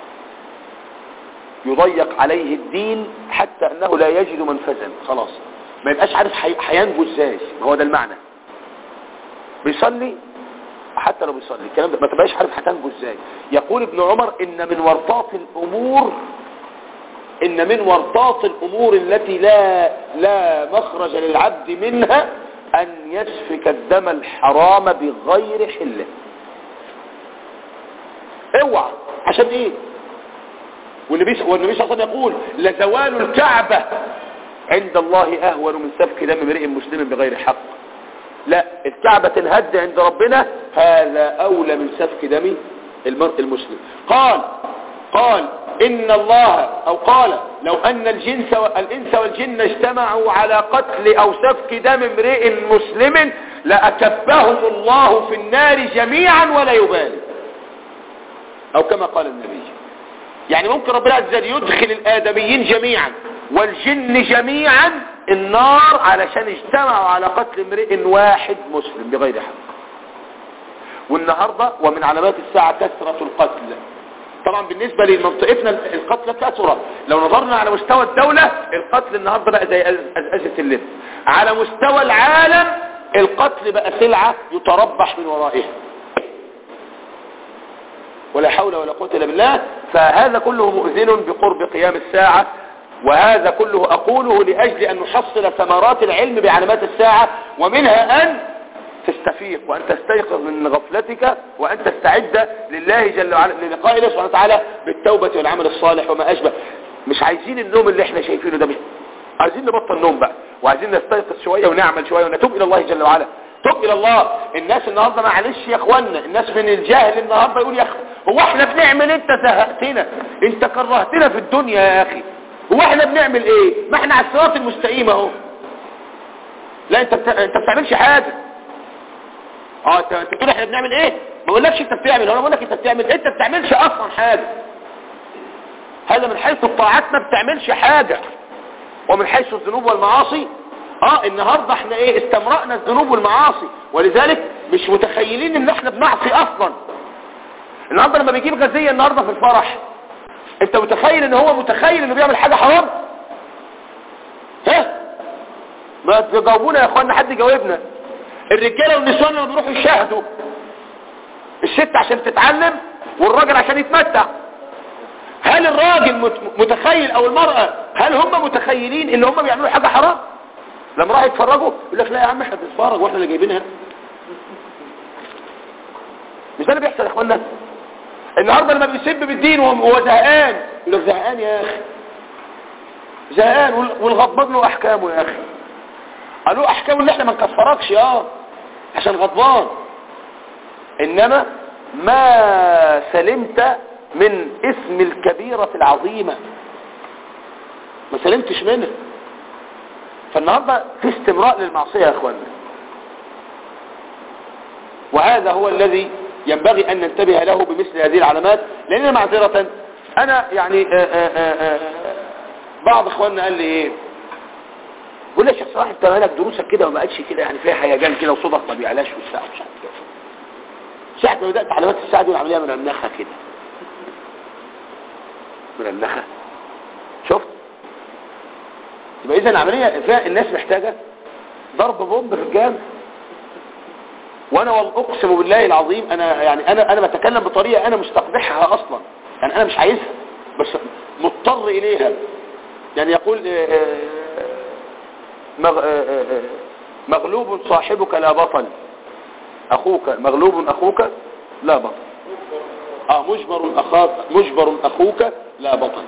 يضيق عليه الدين حتى انه لا يجد منفذا خلاص ما يبقاش عارف هينجو ازاي هو ده المعنى بيصلي حتى لو بيصلي الكلام ده ما تبقاش عارف هتنجو ازاي يقول ابن عمر ان من ورطات الامور ان من ورطات الامور التي لا لا مخرج للعبد منها ان يسفك الدم الحرام بغير حله اوعى عشان ايه والنبي والنبي صلى الله عليه وسلم يقول لزوال الكعبة عند الله اهون من سفك دم امرئ مسلم بغير حق لا الكعبة تنهد عند ربنا هذا اولى من سفك دم المرء المسلم قال قال ان الله او قال لو ان الجنس والانس والجن اجتمعوا على قتل او سفك دم امرئ مسلم لاكبهم الله في النار جميعا ولا يبالي او كما قال النبي يعني ممكن ربنا عز وجل يدخل الادميين جميعا والجن جميعا النار علشان اجتمعوا على قتل امرئ واحد مسلم بغير حق والنهاردة ومن علامات الساعة كثرة القتل طبعا بالنسبة لمنطقتنا القتل كثرة لو نظرنا على مستوى الدولة القتل النهاردة بقى زي أزأزة اللب على مستوى العالم القتل بقى سلعة يتربح من ورائها ولا حول ولا قوة إلا بالله فهذا كله مؤذن بقرب قيام الساعة وهذا كله أقوله لأجل أن نحصل ثمرات العلم بعلامات الساعة ومنها أن تستفيق وأن تستيقظ من غفلتك وأن تستعد لله جل وعلا للقاء الله سبحانه وتعالى بالتوبة والعمل الصالح وما أشبه مش عايزين النوم اللي احنا شايفينه ده مش عايزين نبطل نوم بقى وعايزين نستيقظ شوية ونعمل شوية ونتوب إلى الله جل وعلا توب إلى الله الناس النهاردة معلش يا اخوانا الناس من الجاهل النهاردة يقول يا اخي هو احنا بنعمل انت زهقتنا انت كرهتنا في الدنيا يا اخي هو احنا بنعمل ايه ما احنا على الصراط المستقيم اهو لا انت بت... انت بتعملش حاجه اه انت انت بتقول احنا بنعمل ايه ما بقولكش انت بتعمل انا بقول لك انت بتعمل انت بتعملش اصلا حاجه هذا من حيث الطاعات ما بتعملش حاجه ومن حيث الذنوب والمعاصي اه النهارده احنا ايه استمرأنا الذنوب والمعاصي ولذلك مش متخيلين ان احنا بنعصي اصلا النهارده لما بيجيب غزيه النهارده في الفرح انت متخيل ان هو متخيل انه بيعمل حاجة حرام ها ما تجاوبونا يا اخوانا حد يجاوبنا الرجاله والنسوان لما بيروحوا يشاهدوا الست عشان تتعلم والراجل عشان يتمتع هل الراجل متخيل او المرأة هل هم متخيلين ان هم بيعملوا حاجة حرام لما راحوا يتفرجوا يقول لك لا يا عم احنا بنتفرج واحنا اللي جايبينها مش ده اللي بيحصل يا اخوانا النهاردة لما بيسب بالدين وهو زهقان يقول لك زهقان يا اخي زهقان والغضبان له احكامه يا اخي قالوا احكامه اللي احنا ما نكفركش اه عشان غضبان انما ما سلمت من اسم الكبيرة العظيمة ما سلمتش منه فالنهاردة في استمراء للمعصية يا اخوانا وهذا هو الذي ينبغي أن ننتبه له بمثل هذه العلامات لأن معذرة أنا يعني آآ آآ آآ بعض إخواننا قال لي إيه قول لي يا شيخ صلاح انت مالك دروسك كده وما قالش كده يعني فيها هيجان كده وصدق ما بيعلاش والساعة مش عارف كده ساعة ما بدأت علامات الساعة دي والعملية من النخة كده من النخة شفت يبقى إذا العملية فيها الناس محتاجة ضرب بومب في الجامع وانا اقسم بالله العظيم انا يعني انا انا بتكلم بطريقه انا مستقبحها اصلا يعني انا مش عايزها بس مضطر اليها يعني يقول مغلوب صاحبك لا بطل اخوك مغلوب اخوك لا بطل اه مجبر اخاك مجبر اخوك لا بطل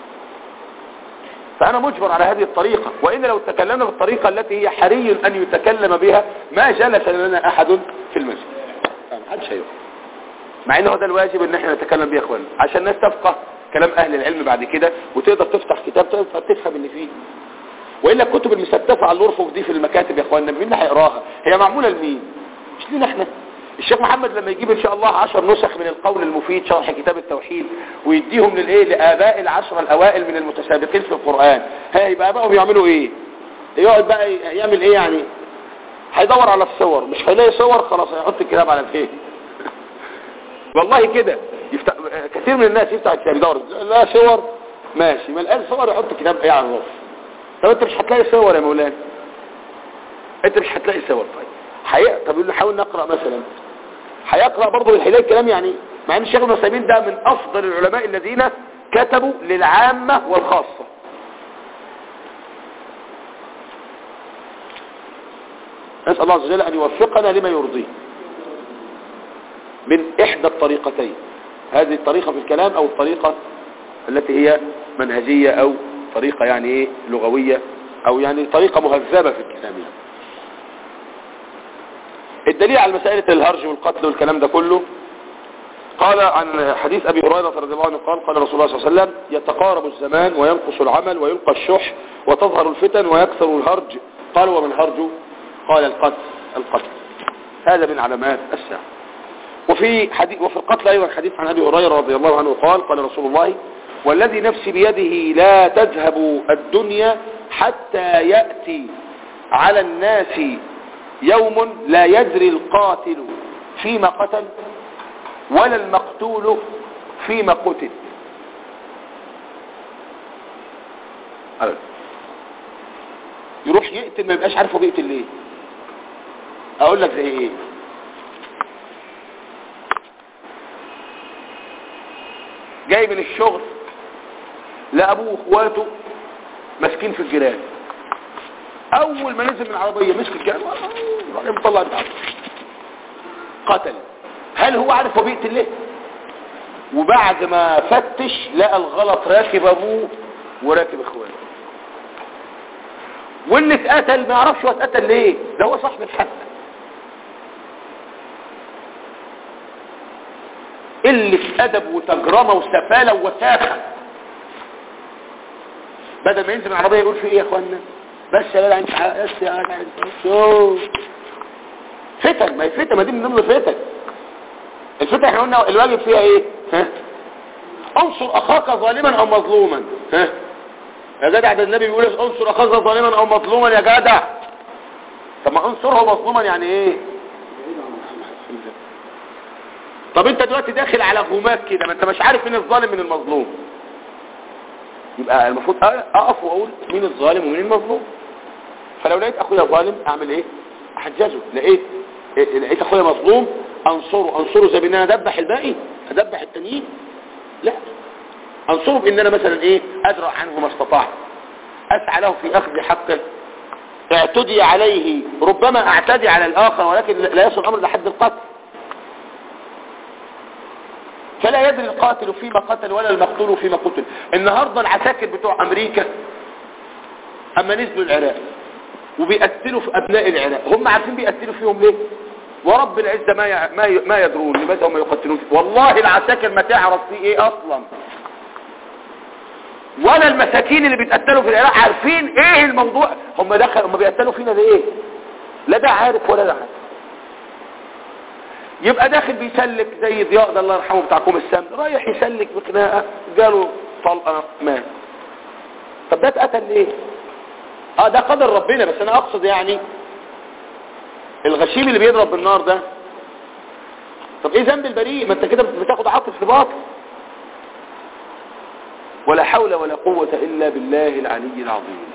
فأنا مجبر على هذه الطريقة وإن لو تكلمنا بالطريقة التي هي حري أن يتكلم بها ما جلس لنا أحد في المسجد محدش هيقف مع انه ده الواجب ان احنا نتكلم بيه يا اخوانا عشان الناس تفقه كلام اهل العلم بعد كده وتقدر تفتح كتاب تقدر تفهم اللي فيه والا الكتب المستفه على الارفف دي في المكاتب يا اخوانا مين اللي هيقراها هي معموله لمين مش لينا احنا الشيخ محمد لما يجيب ان شاء الله عشر نسخ من القول المفيد شرح كتاب التوحيد ويديهم للايه لاباء العشر الاوائل من المتسابقين في القرآن هيبقى ابائهم يعملوا ايه يقعد بقى يعمل ايه يعني هيدور على الصور مش هيلاقي صور خلاص هيحط الكتاب على الايه والله كده يفتح كثير من الناس يفتح الكتاب يدور لا صور ماشي ما الان صور يحط الكتاب ايه على الرف طب انت مش هتلاقي صور يا مولانا انت مش هتلاقي صور طيب حقيقة طب يقول له حاول نقرأ مثلا هيقرأ برضه الحلاية الكلام يعني مع ان الشيخ ابن عثيمين ده من افضل العلماء الذين كتبوا للعامة والخاصة نسأل الله عز وجل ان يوفقنا لما يرضيه من احدى الطريقتين هذه الطريقة في الكلام او الطريقة التي هي منهجية او طريقة يعني ايه لغوية او يعني طريقة مهذبة في الكلام يعني. الدليل على مسألة الهرج والقتل والكلام ده كله قال عن حديث أبي هريرة رضي الله عنه قال قال رسول الله صلى الله عليه وسلم يتقارب الزمان وينقص العمل ويلقى الشح وتظهر الفتن ويكثر الهرج قال ومن هرج قال القتل القتل هذا من علامات الساعة وفي حديث وفي القتل أيضا حديث عن أبي هريرة رضي الله عنه قال قال رسول الله والذي نفسي بيده لا تذهب الدنيا حتى يأتي على الناس يوم لا يدري القاتل فيما قتل ولا المقتول فيما قتل يروح يقتل ما يبقاش عارف هو بيقتل ليه اقول لك زي ايه جاي من الشغل لابوه واخواته ماسكين في الجيران اول ما نزل من العربيه مسك الجيران راح مطلع بتاعته قتل هل هو عارف هو بيقتل ليه وبعد ما فتش لقى الغلط راكب ابوه وراكب اخواته واللي اتقتل ما يعرفش هو اتقتل ليه ده هو صاحب الحق قلة ادب وتجرمة وسفالة ووساخة بدل ما ينزل من العربية يقول في ايه يا اخوانا بس يا جدع انت بس يا جدع انت فتن ما هي فتن ما دي من ضمن الفتن الفتن احنا قلنا الواجب فيها ايه ها انصر اخاك ظالما او مظلوما ها يا جدع ده النبي بيقول انصر اخاك ظالما او مظلوما يا جدع طب ما انصره مظلوما يعني ايه طب انت دلوقتي داخل على غماك كده ما انت مش عارف مين الظالم من المظلوم يبقى المفروض اقف واقول مين الظالم ومين المظلوم فلو لقيت اخويا ظالم اعمل ايه احجزه لقيت لقيت اخويا مظلوم انصره انصره زي بان انا ادبح الباقي ادبح التانيين لا انصره بان انا مثلا ايه ادرع عنه ما استطعت اسعى له في اخذ حقه اعتدي عليه ربما اعتدي على الاخر ولكن لا يصل الامر لحد القتل فلا يدري القاتل فيما قتل ولا المقتول فيما قتل النهاردة العساكر بتوع امريكا اما نزلوا العراق وبيقتلوا في ابناء العراق هم عارفين بيقتلوا فيهم ليه ورب العزة ما ي... ما, ي... ما يدرون لماذا هم يقتلون فيه والله العساكر ما تعرف فيه ايه اصلا ولا المساكين اللي بيتقتلوا في العراق عارفين ايه الموضوع هم دخل هم بيقتلوا فينا ده ايه لا ده عارف ولا ده عارف يبقى داخل بيسلك زي ضياء ده الله يرحمه بتاع كوم السمن رايح يسلك بخناقه جاله طلقه مات طب ده اتقتل ليه اه ده قدر ربنا بس انا اقصد يعني الغشيم اللي بيضرب بالنار ده طب ايه ذنب البريء ما انت كده بتاخد عاطف في باطل ولا حول ولا قوة الا بالله العلي العظيم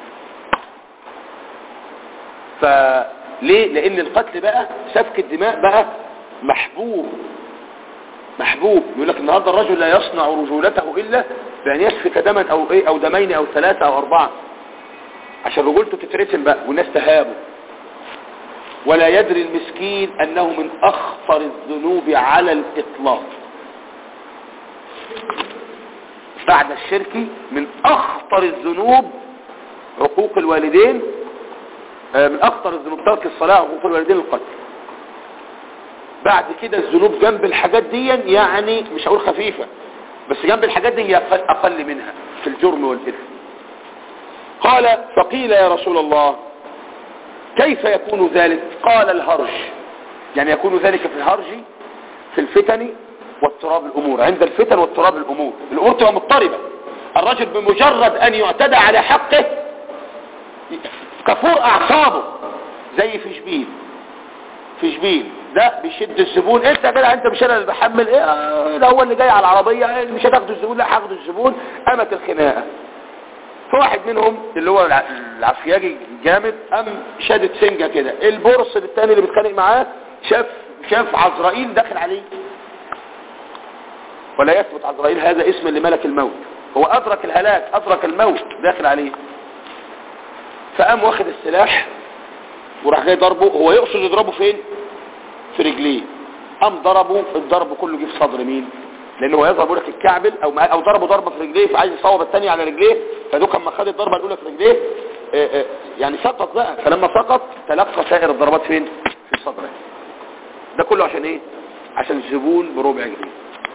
فليه لان القتل بقى سفك الدماء بقى محبوب محبوب يقول لك النهاردة الرجل لا يصنع رجولته الا بان يسفك دما او ايه او دمين او ثلاثة او اربعة عشان رجولته تترسم بقى والناس تهابه ولا يدري المسكين انه من اخطر الذنوب على الاطلاق بعد الشرك من اخطر الذنوب عقوق الوالدين من اخطر الذنوب ترك الصلاة عقوق الوالدين القتل بعد كده الذنوب جنب الحاجات دي يعني مش هقول خفيفة بس جنب الحاجات دي هي اقل منها في الجرم والاثم قال فقيل يا رسول الله كيف يكون ذلك قال الهرج يعني يكون ذلك في الهرج في الفتن واضطراب الامور عند الفتن واضطراب الامور الامور تبقى مضطربة الرجل بمجرد ان يعتدى على حقه كفور اعصابه زي في شبيل في شبيل ده بيشد الزبون انت يا جدع انت مش انا اللي بحمل ايه ده هو اللي جاي على العربية مش هتاخد الزبون لا هاخد الزبون قامت الخناقه فواحد منهم اللي هو العفياجي جامد قام شادت سنجة كده البورص التاني اللي بيتخانق معاه شاف شاف عزرائيل داخل عليه ولا يثبت عزرائيل هذا اسم لملك الموت هو ادرك الهلاك ادرك الموت داخل عليه فقام واخد السلاح وراح جاي ضربه هو يقصد يضربه فين في رجليه قام ضربه الضرب كله جه في صدر مين لان هو يضرب لك الكعبل او ما او ضربه ضربه في رجليه فعايز يصوب الثانيه على رجليه فدوك اما خد الضربه الاولى في رجليه اه اه يعني سقط بقى فلما سقط تلقى سائر الضربات فين في صدره ده كله عشان ايه عشان الزبون بربع جنيه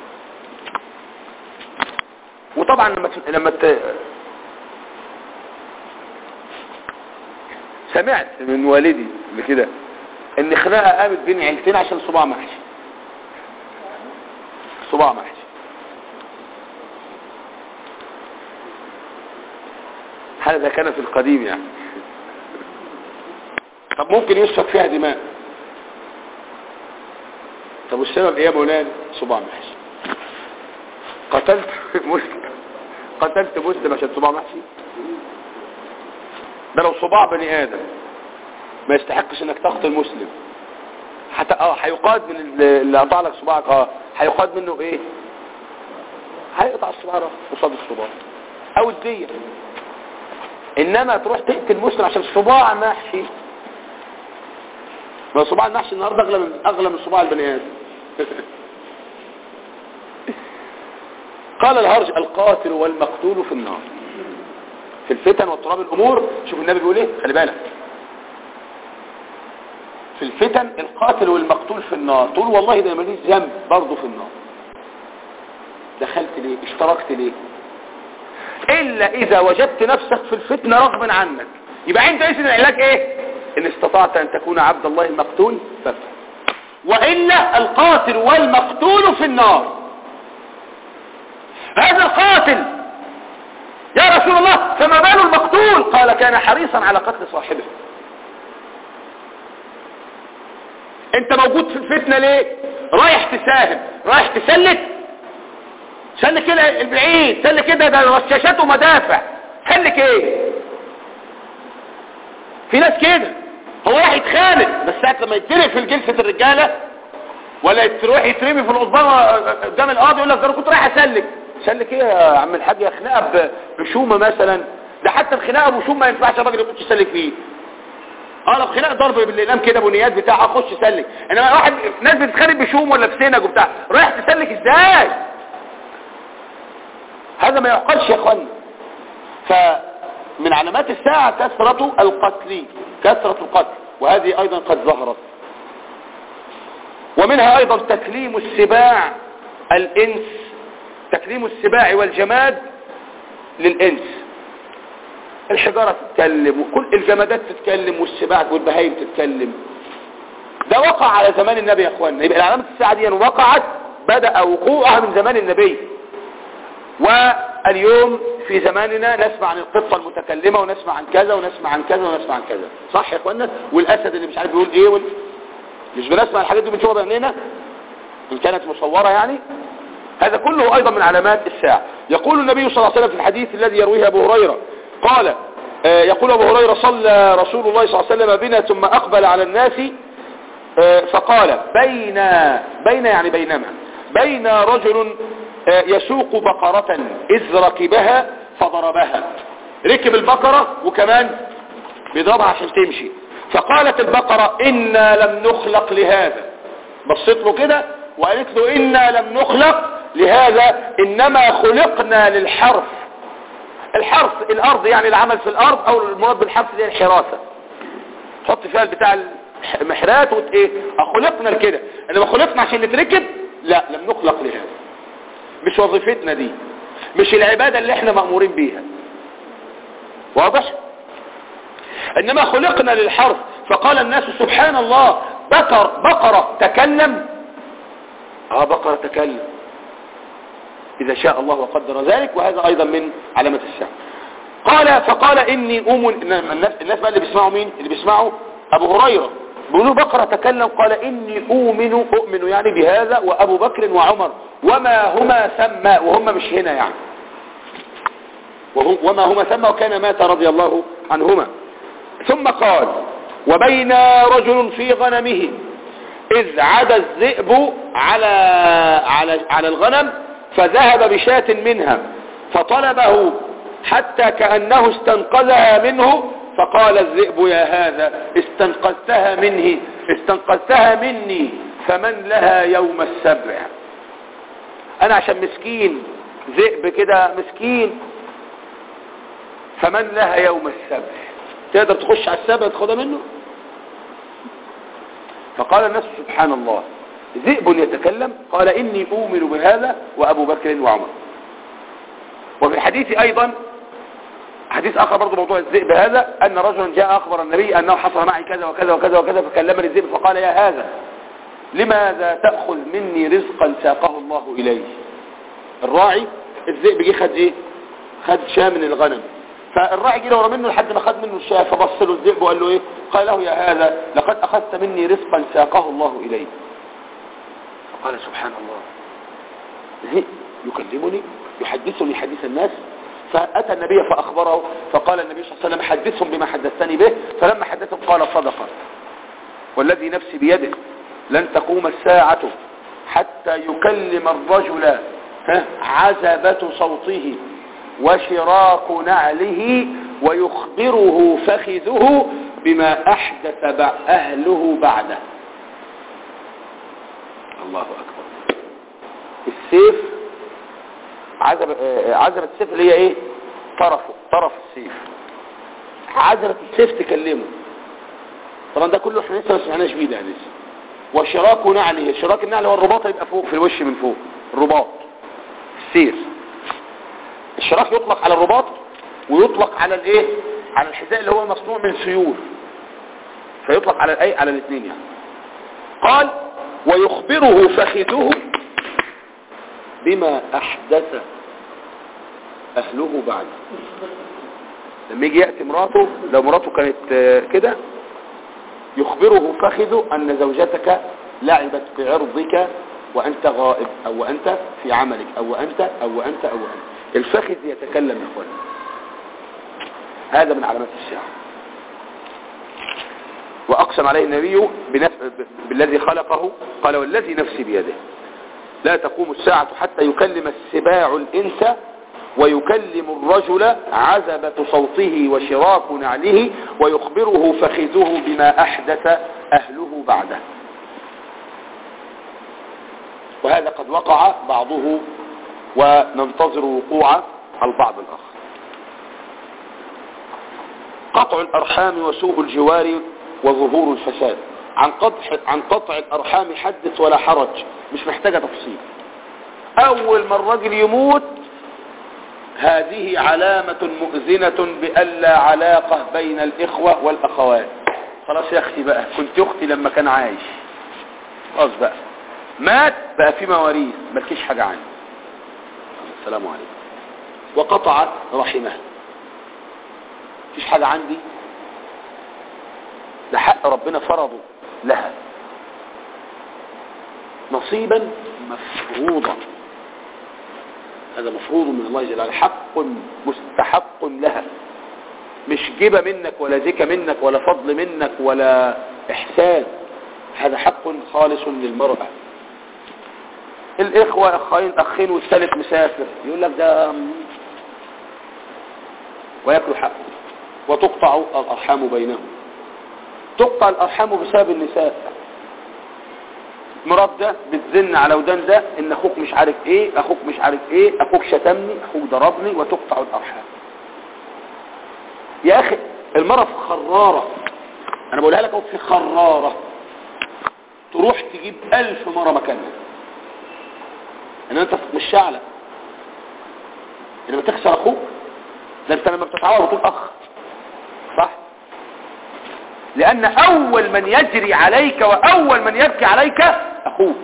وطبعا لما ت... لما ت... سمعت من والدي بكده ان خناقه قامت بين عيلتين عشان صباع محشي صباع محشي هذا كان في القديم يعني طب ممكن يسفك فيها دماء طب والسبب ايه يا مولانا صباع محشي قتلت مسلم قتلت مسلم عشان صباع محشي ده لو صباع بني ادم ما يستحقش انك تقتل مسلم حتى اه هيقاد من اللي قطع لك صباعك اه هيقاد منه ايه هيقطع الصباع قصاد الصباع او الدية انما تروح تقتل مسلم عشان صباع محشي ما صباع المحشي النهارده اغلى من اغلى من صباع البني ادم قال الهرج القاتل والمقتول في النار في الفتن واضطراب الامور شوف النبي بيقول ايه خلي بالك في الفتن القاتل والمقتول في النار تقول والله ده ماليش ذنب برضه في النار دخلت ليه اشتركت ليه الا اذا وجدت نفسك في الفتنة رغما عنك يبقى انت ايش العلاج ايه ان استطعت ان تكون عبد الله المقتول فافعل والا القاتل والمقتول في النار هذا القاتل يا رسول الله فما بال المقتول قال كان حريصا على قتل صاحبه انت موجود في الفتنة ليه رايح تساهم رايح تسلك سلك كده البعيد سلك كده ده رشاشات ومدافع سلك ايه في ناس كده هو راح يتخانق بس ساعة لما يترق في جلسة الرجالة ولا يروح يترمي في القضبان قدام القاضي يقول لك ده انا كنت رايح اسلك سلك ايه يا عم الحاج يا خناقه بشومه مثلا ده حتى الخناقه بشومه ما ينفعش الراجل يخش يسلك فيه اه لو خناقه ضرب بالاقلام كده بنيات بتاع اخش اسلك انما واحد ناس بتتخانق بشوم ولا بسنج وبتاع رايح تسلك ازاي هذا ما يعقلش يا اخواني فمن علامات الساعه كثره القتل كثره القتل وهذه ايضا قد ظهرت ومنها ايضا تكليم السباع الانس تكليم السباع والجماد للإنس الحجارة تتكلم وكل الجمادات تتكلم والسباع والبهايم تتكلم ده وقع على زمان النبي يا اخوانا يبقى علامة الساعة دي وقعت بدأ وقوعها من زمان النبي واليوم في زماننا نسمع عن القطة المتكلمة ونسمع عن كذا ونسمع عن كذا ونسمع عن كذا صح يا اخوانا والاسد اللي مش عارف بيقول ايه وال... مش بنسمع الحاجات دي بنشوفها بعينينا ان كانت مصورة يعني هذا كله ايضا من علامات الساعة يقول النبي صلى الله عليه وسلم في الحديث الذي يرويه ابو هريرة قال آه يقول ابو هريرة صلى رسول الله صلى الله عليه وسلم بنا ثم اقبل على الناس آه فقال بين بين يعني بينما بين رجل آه يسوق بقرة اذ ركبها فضربها ركب البقرة وكمان بيضربها عشان تمشي فقالت البقرة انا لم نخلق لهذا بصيت له كده وقالت له انا لم نخلق لهذا انما خلقنا للحرث الحرث الارض يعني العمل في الارض او المراد بالحرث دي الحراسة تحط فيها بتاع المحرات وت ايه خلقنا لكده انما خلقنا عشان نتركب لا لم نخلق لهذا مش وظيفتنا دي مش العبادة اللي احنا مأمورين بيها واضح انما خلقنا للحرث فقال الناس سبحان الله بقر بقرة تكلم اه بقرة تكلم اذا شاء الله وقدر ذلك وهذا ايضا من علامة الساعة قال فقال اني أؤمن الناس, الناس بقى اللي بيسمعوا مين اللي بيسمعوا ابو هريرة بيقولوا بقرة تكلم قال اني اؤمن اؤمن يعني بهذا وابو بكر وعمر وما هما ثم وهم مش هنا يعني وهم وما هما ثم وكان مات رضي الله عنهما ثم قال وبين رجل في غنمه إذ عدا الذئب على, على, على الغنم فذهب بشاة منها فطلبه حتى كأنه استنقذها منه فقال الذئب يا هذا استنقذتها مني استنقذتها مني فمن لها يوم السبع انا عشان مسكين ذئب كده مسكين فمن لها يوم السبع تقدر تخش على السبع تاخدها منه فقال الناس سبحان الله ذئب يتكلم قال إني أؤمن بهذا وأبو بكر وعمر وفي الحديث أيضا حديث آخر برضو موضوع الذئب هذا أن رجلا جاء أخبر النبي أنه حصل معي كذا وكذا وكذا وكذا فكلمني الذئب فقال يا هذا لماذا تأخذ مني رزقا ساقه الله إليه الراعي الذئب جه خد ايه خد شاه من الغنم فالراعي جه ورا منه لحد ما خد منه الشاه فبص له الذئب وقال له ايه قال له يا هذا لقد اخذت مني رزقا ساقه الله الي فقال سبحان الله ذئب يكلمني يحدثني حديث الناس فأتى النبي فأخبره فقال النبي صلى الله عليه وسلم حدثهم بما حدثتني به فلما حدثهم قال صدق والذي نفسي بيده لن تقوم الساعة حتى يكلم الرجل عزبة صوته وشراك نعله ويخبره فخذه بما أحدث أهله بعده الله أكبر السيف عزبة, عزبة السيف اللي هي ايه طرفه طرف السيف عزبة السيف تكلمه طبعا ده كله احنا لسه ما سمعناش بيه ده لسه وشراك نعله شراك النعل هو الرباط يبقى فوق في الوش من فوق الرباط السير الشراك يطلق على الرباط ويطلق على الايه على الحذاء اللي هو مصنوع من سيور فيطلق على الايه على الاثنين يعني قال ويخبره فخذه بما احدث اهله بعد لما يجي ياتي مراته لو مراته كانت كده يخبره فخذه ان زوجتك لعبت بعرضك وانت غائب او انت في عملك او انت او انت او انت الفخذ يتكلم يا اخوان هذا من علامات الساعه واقسم عليه النبي بنف... بالذي خلقه قال والذي نفسي بيده لا تقوم الساعة حتى يكلم السباع الإنس ويكلم الرجل عزبة صوته وشراك نعله ويخبره فخذه بما أحدث أهله بعده وهذا قد وقع بعضه وننتظر وقوع البعض الآخر قطع الأرحام وسوء الجوار وظهور الفساد عن قطع, عن قطع الأرحام حدث ولا حرج مش محتاجة تفصيل أول ما الرجل يموت هذه علامة مؤذنة بألا علاقة بين الإخوة والأخوات خلاص يا أختي بقى كنت أختي لما كان عايش خلاص بقى مات بقى في مواريث ملكيش حاجة عني السلام عليكم وقطع رحمه مفيش حاجة عندي ده حق ربنا فرضه لها نصيبا مفروضا هذا مفروض من الله جل وعلا حق مستحق لها مش جبه منك ولا زكى منك ولا فضل منك ولا احسان هذا حق خالص للمرأة الاخوة اخين اخين والثالث مسافر يقول لك ده ويأكل حقه وتقطع الارحام بينهم تقطع الارحام بسبب النساء مرات ده بتزن على ودان ده ان اخوك مش عارف ايه اخوك مش عارف ايه اخوك شتمني اخوك ضربني وتقطع الارحام يا اخي المرة في خرارة انا بقولها لك اهو في خرارة تروح تجيب الف مرة مكانها ان انت مش شعلة انما تخسر اخوك ده انت لما بتتعاور بتقول اخ صح لان اول من يجري عليك واول من يبكي عليك اخوك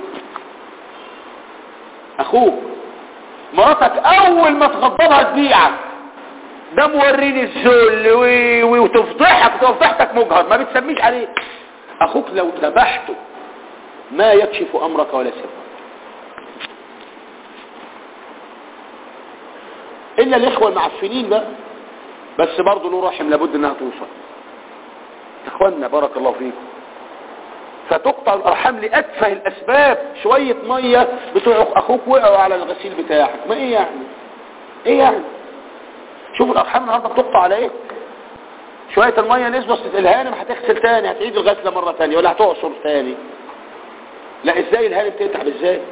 اخوك مراتك اول ما تغضبها تبيعك ده موريني الذل وتفضحك وتفضحتك مجهر ما بتسميش عليه اخوك لو ذبحته ما يكشف امرك ولا سرك الا الاخوه المعفنين بقى بس برضه له رحم لابد انها توصل اخوانا بارك الله فيكم فتقطع الارحام لاتفه الاسباب شوية مية بتوع اخوك وقعوا على الغسيل بتاعك ما ايه يعني ايه يعني شوف الارحام النهارده بتقطع على ايه شوية المية نسبة الهانم هتغسل تاني هتعيد الغسلة مرة تانية ولا هتعصر تاني لا ازاي الهانم تتعب ازاي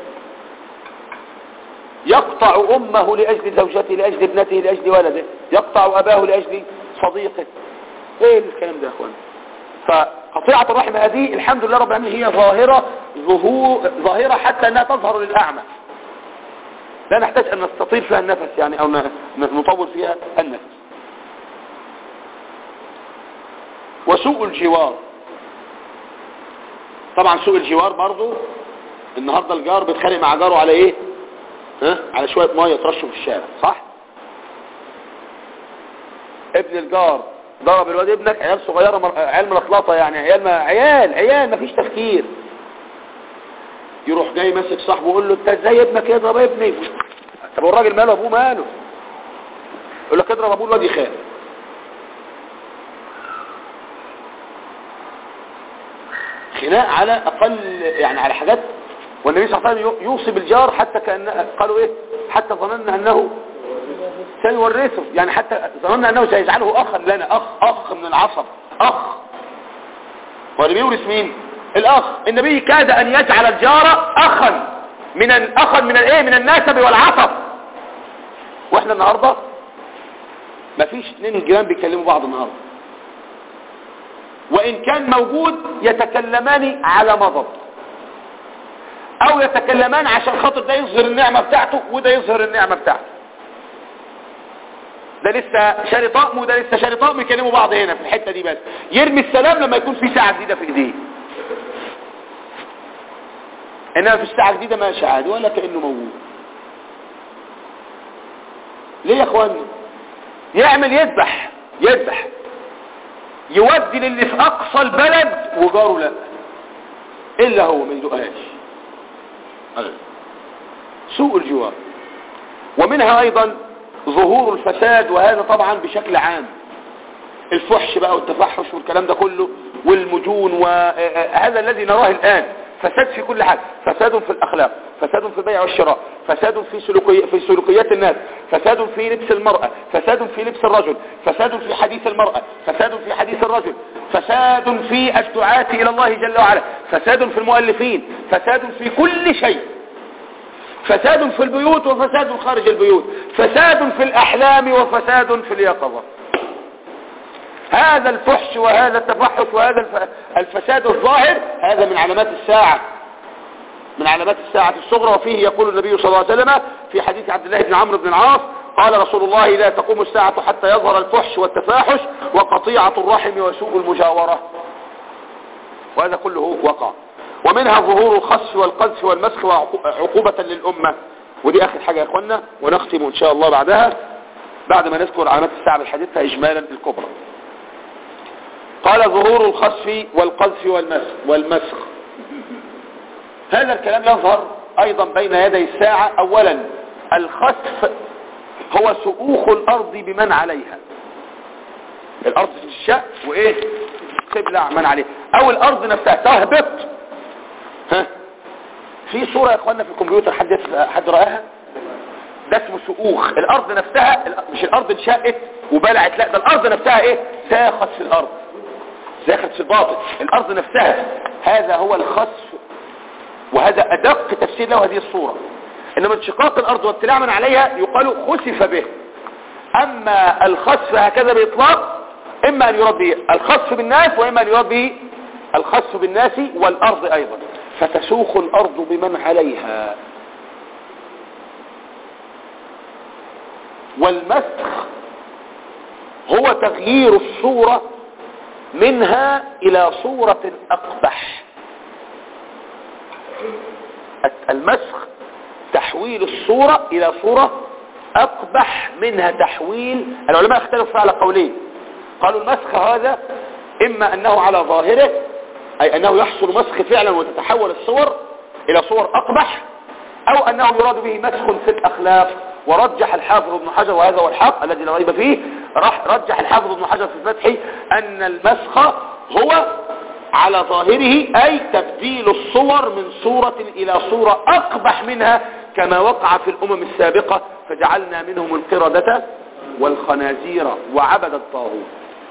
يقطع امه لاجل زوجته لاجل ابنته لاجل ولده يقطع اباه لاجل صديقه ايه الكلام ده يا اخوان قطيعة الرحم هذه الحمد لله رب العالمين هي ظاهرة ظهور ظاهرة حتى انها تظهر للأعمى لا نحتاج ان نستطيل فيها النفس يعني او نطول فيها النفس وسوء الجوار طبعا سوء الجوار برضو النهاردة الجار بيتخانق مع جاره على ايه ها على شوية مية ترشه في الشارع صح ابن الجار ضرب الواد ابنك عيال صغيرة مر... عيال ملطلطة يعني عيال ما... عيال عيال مفيش تفكير يروح جاي ماسك صاحبه ويقول له انت ازاي ابنك يضرب ابني طب الراجل ماله ابوه ماله يقول لك اضرب ابوه الواد يخاف خناق على اقل يعني على حاجات والنبي صلى الله عليه وسلم يوصي بالجار حتى كأن قالوا ايه حتى ظننا انه سيورثه يعني حتى ظننا انه سيجعله اخا لنا اخ اخ من العصب اخ هو اللي بيورث مين الاخ النبي كاد ان يجعل الجار اخا من اخا من الايه من النسب والعصب واحنا النهارده مفيش اثنين جيران بيكلموا بعض النهارده وان كان موجود يتكلمان على مضض او يتكلمان عشان خاطر ده يظهر النعمة بتاعته وده يظهر النعمة بتاعته ده لسه شاري طقم وده لسه شاري طقم يكلموا بعض هنا في الحتة دي بس يرمي السلام لما يكون في ساعة جديدة في ايديه انما في الساعة جديدة ماشي عادي ولا كأنه موجود ليه يا اخواني يعمل يذبح يذبح يودي للي في اقصى البلد وجاره لا الا هو ما يدقهاش سوء الجوار ومنها ايضا ظهور الفساد وهذا طبعا بشكل عام الفحش بقى والتفحش والكلام ده كله والمجون وهذا الذي نراه الآن فساد في كل حاجة فساد في الأخلاق فساد في البيع والشراء فساد في, سلوكي في سلوكيات الناس فساد في لبس المرأة فساد في لبس الرجل فساد في حديث المرأة فساد في حديث الرجل فساد في الدعاة إلى الله جل وعلا فساد في المؤلفين فساد في كل شيء فساد في البيوت وفساد خارج البيوت فساد في الأحلام وفساد في اليقظة هذا الفحش وهذا التفحش وهذا الفساد الظاهر هذا من علامات الساعة من علامات الساعة الصغرى وفيه يقول النبي صلى الله عليه وسلم في حديث عبد الله بن عمرو بن العاص قال رسول الله لا تقوم الساعة حتى يظهر الفحش والتفاحش وقطيعة الرحم وسوء المجاورة وهذا كله وقع ومنها ظهور الخصف والقذف والمسخ عقوبة للأمة ودي آخر حاجة يا أخوانا ونختم إن شاء الله بعدها بعد ما نذكر علامات الساعة بالحديثة إجمالا الكبرى قال ظهور الخصف والقذف والمسخ, والمسخ هذا الكلام يظهر أيضا بين يدي الساعة أولا الخسف هو سؤوخ الأرض بمن عليها الأرض تشق وإيه تبلع من عليها أو الأرض نفسها تهبط ها في صورة يا اخوانا في الكمبيوتر حد حد رآها ده اسمه سؤوخ الارض نفسها مش الارض انشقت وبلعت لا ده الارض نفسها ايه ساخت في الارض ساخت في الباطن الارض نفسها هذا هو الخسف وهذا ادق تفسير له هذه الصورة انما انشقاق الارض والتلاع من عليها يقال خسف به اما الخسف هكذا باطلاق اما ان يراد به الخسف بالناس واما ان يراد به الخسف بالناس والارض ايضا فتسوخ الأرض بمن عليها والمسخ هو تغيير الصورة منها إلى صورة أقبح المسخ تحويل الصورة إلى صورة أقبح منها تحويل العلماء اختلفوا على قولين قالوا المسخ هذا إما أنه على ظاهره أي أنه يحصل مسخ فعلا وتتحول الصور إلى صور أقبح أو أنه يراد به مسخ في الأخلاق ورجح الحافظ ابن حجر وهذا هو الحق الذي لا ريب فيه راح رجح الحافظ ابن حجر في الفتح أن المسخ هو على ظاهره أي تبديل الصور من صورة إلى صورة أقبح منها كما وقع في الأمم السابقة فجعلنا منهم القردة والخنازير وعبد الطاغوت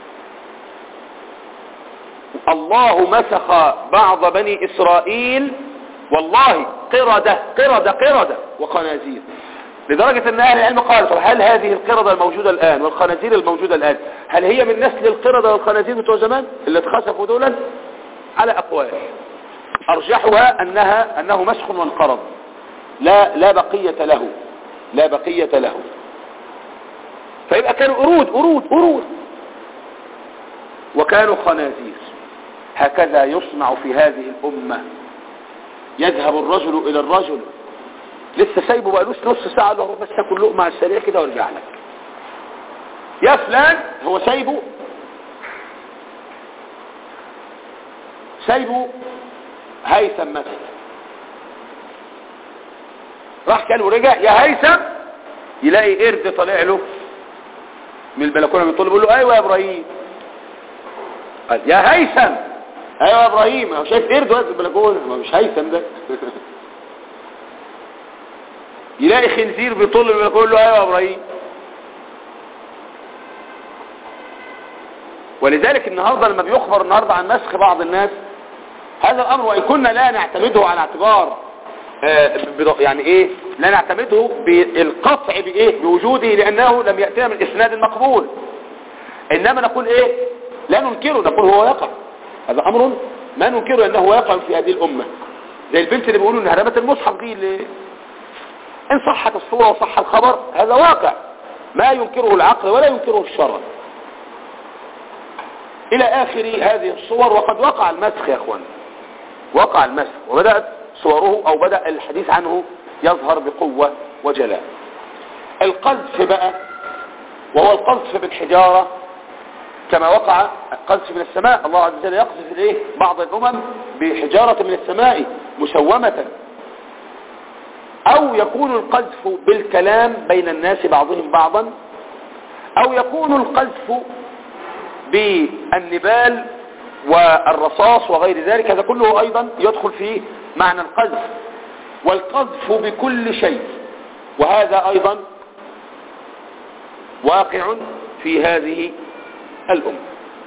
الله مسخ بعض بني إسرائيل والله قردة قردة قردة وخنازير لدرجة ان اهل العلم قالوا طب هل هذه القردة الموجودة الان والخنازير الموجودة الان هل هي من نسل القردة والخنازير بتوع زمان اللي اتخسفوا دولا على أقوال أرجحها أنها أنه مسخ وانقرض لا لا بقية له لا بقية له فيبقى كانوا قرود قرود قرود وكانوا خنازير هكذا يصنع في هذه الأمة يذهب الرجل إلى الرجل لسه سايبه بقالوش نص ساعة له بس تاكل لقمة على السريع كده وارجع لك يا فلان هو سايبه سايبه هيثم مثلا راح كان ورجع يا هيثم يلاقي قرد طالع له من البلكونه من طول بيقول له ايوه يا ابراهيم قال يا هيثم ايوه يا ابراهيم هو شايف قرد واقف في البلكونه ما مش هيثم ده يلاقي خنزير بيطل بيقول له ايوه يا ابراهيم ولذلك النهاردة لما بيخبر النهاردة عن مسخ بعض الناس هذا الامر وان كنا لا نعتمده على اعتبار آه يعني ايه لا نعتمده بالقطع بايه بوجوده لانه لم يأتينا من اسناد مقبول انما نقول ايه لا ننكره نقول هو يقع هذا امر ما ننكره انه يقع في هذه الامة زي البنت اللي بيقولوا انها رمت المصحف دي اللي ان صحت الصورة وصح الخبر هذا واقع ما ينكره العقل ولا ينكره الشرع الى اخر هذه الصور وقد وقع المسخ يا اخوان وقع المسخ وبدأت صوره او بدأ الحديث عنه يظهر بقوة وجلاء القذف بقى وهو القذف بالحجارة كما وقع قذف من السماء الله عز وجل يقذف الايه بعض الامم بحجارة من السماء مسومة او يكون القذف بالكلام بين الناس بعضهم بعضا او يكون القذف بالنبال والرصاص وغير ذلك هذا كله ايضا يدخل في معنى القذف والقذف بكل شيء وهذا ايضا واقع في هذه الامة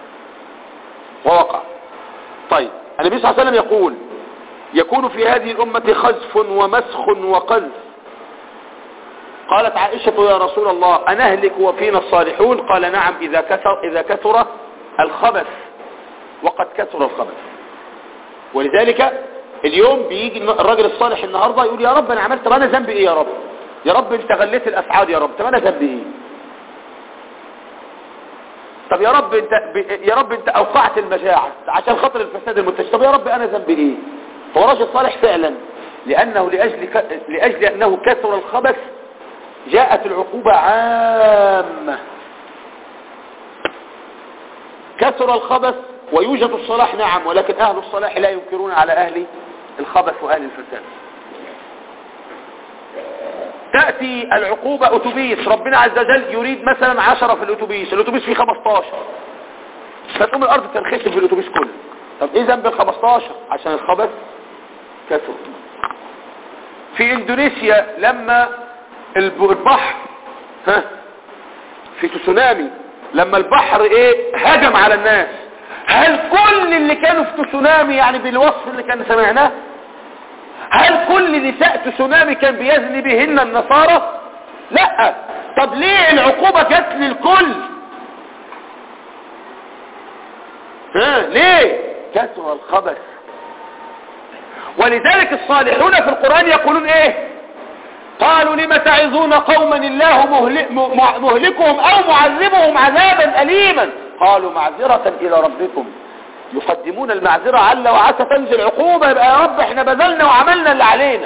ووقع طيب النبي صلى الله عليه وسلم يقول يكون في هذه الأمة خزف ومسخ وقذف قالت عائشة يا رسول الله أنهلك وفينا الصالحون قال نعم إذا كثر, إذا كثر الخبث وقد كثر الخبث ولذلك اليوم بيجي الراجل الصالح النهاردة يقول يا رب أنا عملت طب أنا ذنبي إيه يا رب يا رب انت غليت الأسعاد يا رب طب أنا ذنبي إيه طب يا رب انت يا رب انت اوقعت المجاعة عشان خاطر الفساد المنتشر طب يا رب انا ذنبي ايه هو راجل صالح فعلا لانه لاجل ك... لاجل انه كثر الخبث جاءت العقوبة عامة كثر الخبث ويوجد الصلاح نعم ولكن اهل الصلاح لا ينكرون على اهل الخبث واهل الفساد تأتي العقوبة أتوبيس ربنا عز وجل يريد مثلا عشرة في الأتوبيس الأتوبيس فيه 15 فتقوم الأرض تنخسف في الأتوبيس كله طب إيه ذنب ال 15 عشان الخبث كثر في إندونيسيا لما البحر ها في تسونامي لما البحر ايه هجم على الناس هل كل اللي كانوا في تسونامي يعني بالوصف اللي كان سمعناه هل كل نساء تسونامي كان بيزني بهن النصارى لا طب ليه العقوبة جت للكل ها ليه كثر الخبث ولذلك الصالحون في القرآن يقولون ايه قالوا لم تعظون قوما الله مهلكهم او معذبهم عذابا اليما قالوا معذرة الى ربكم يقدمون المعذرة عل وعسى تنزل عقوبة يبقى يا رب احنا بذلنا وعملنا اللي علينا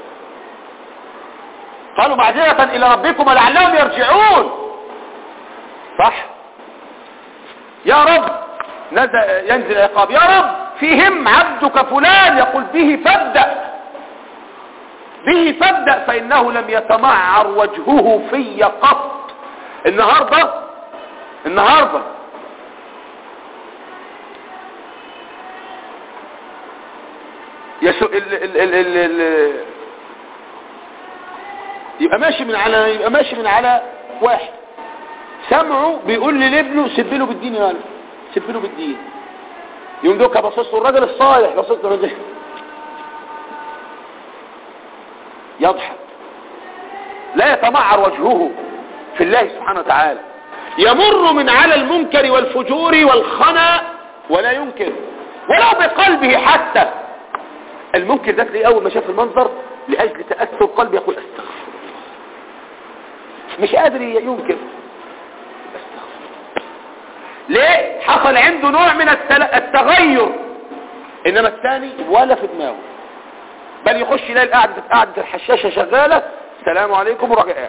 قالوا معذرة الى ربكم لعلهم يرجعون صح يا رب نزل ينزل عقاب يا رب فيهم عبدك فلان يقول به فابدأ به فابدأ فإنه لم يتمعر وجهه في قط النهاردة النهاردة يسو ال ال ال ال ال يبقى ماشي من على يبقى ماشي من على واحد سمعه بيقول لي لابنه سب له بالدين يا سب له بالدين يوم دوكا بصص له الراجل الصالح بصص له الراجل يضحك لا يتمعر وجهه في الله سبحانه وتعالى يمر من على المنكر والفجور والخنا ولا ينكر ولو بقلبه حتى الممكن ده تلاقيه اول ما شاف المنظر لاجل تاثر قلبه يقول استغفر مش قادر ينكر ليه حصل عنده نوع من التغير انما الثاني ولا في دماغه بل يخش يلاقي قاعدة قاعدة الحشاشة شغالة السلام عليكم وراجع قاعد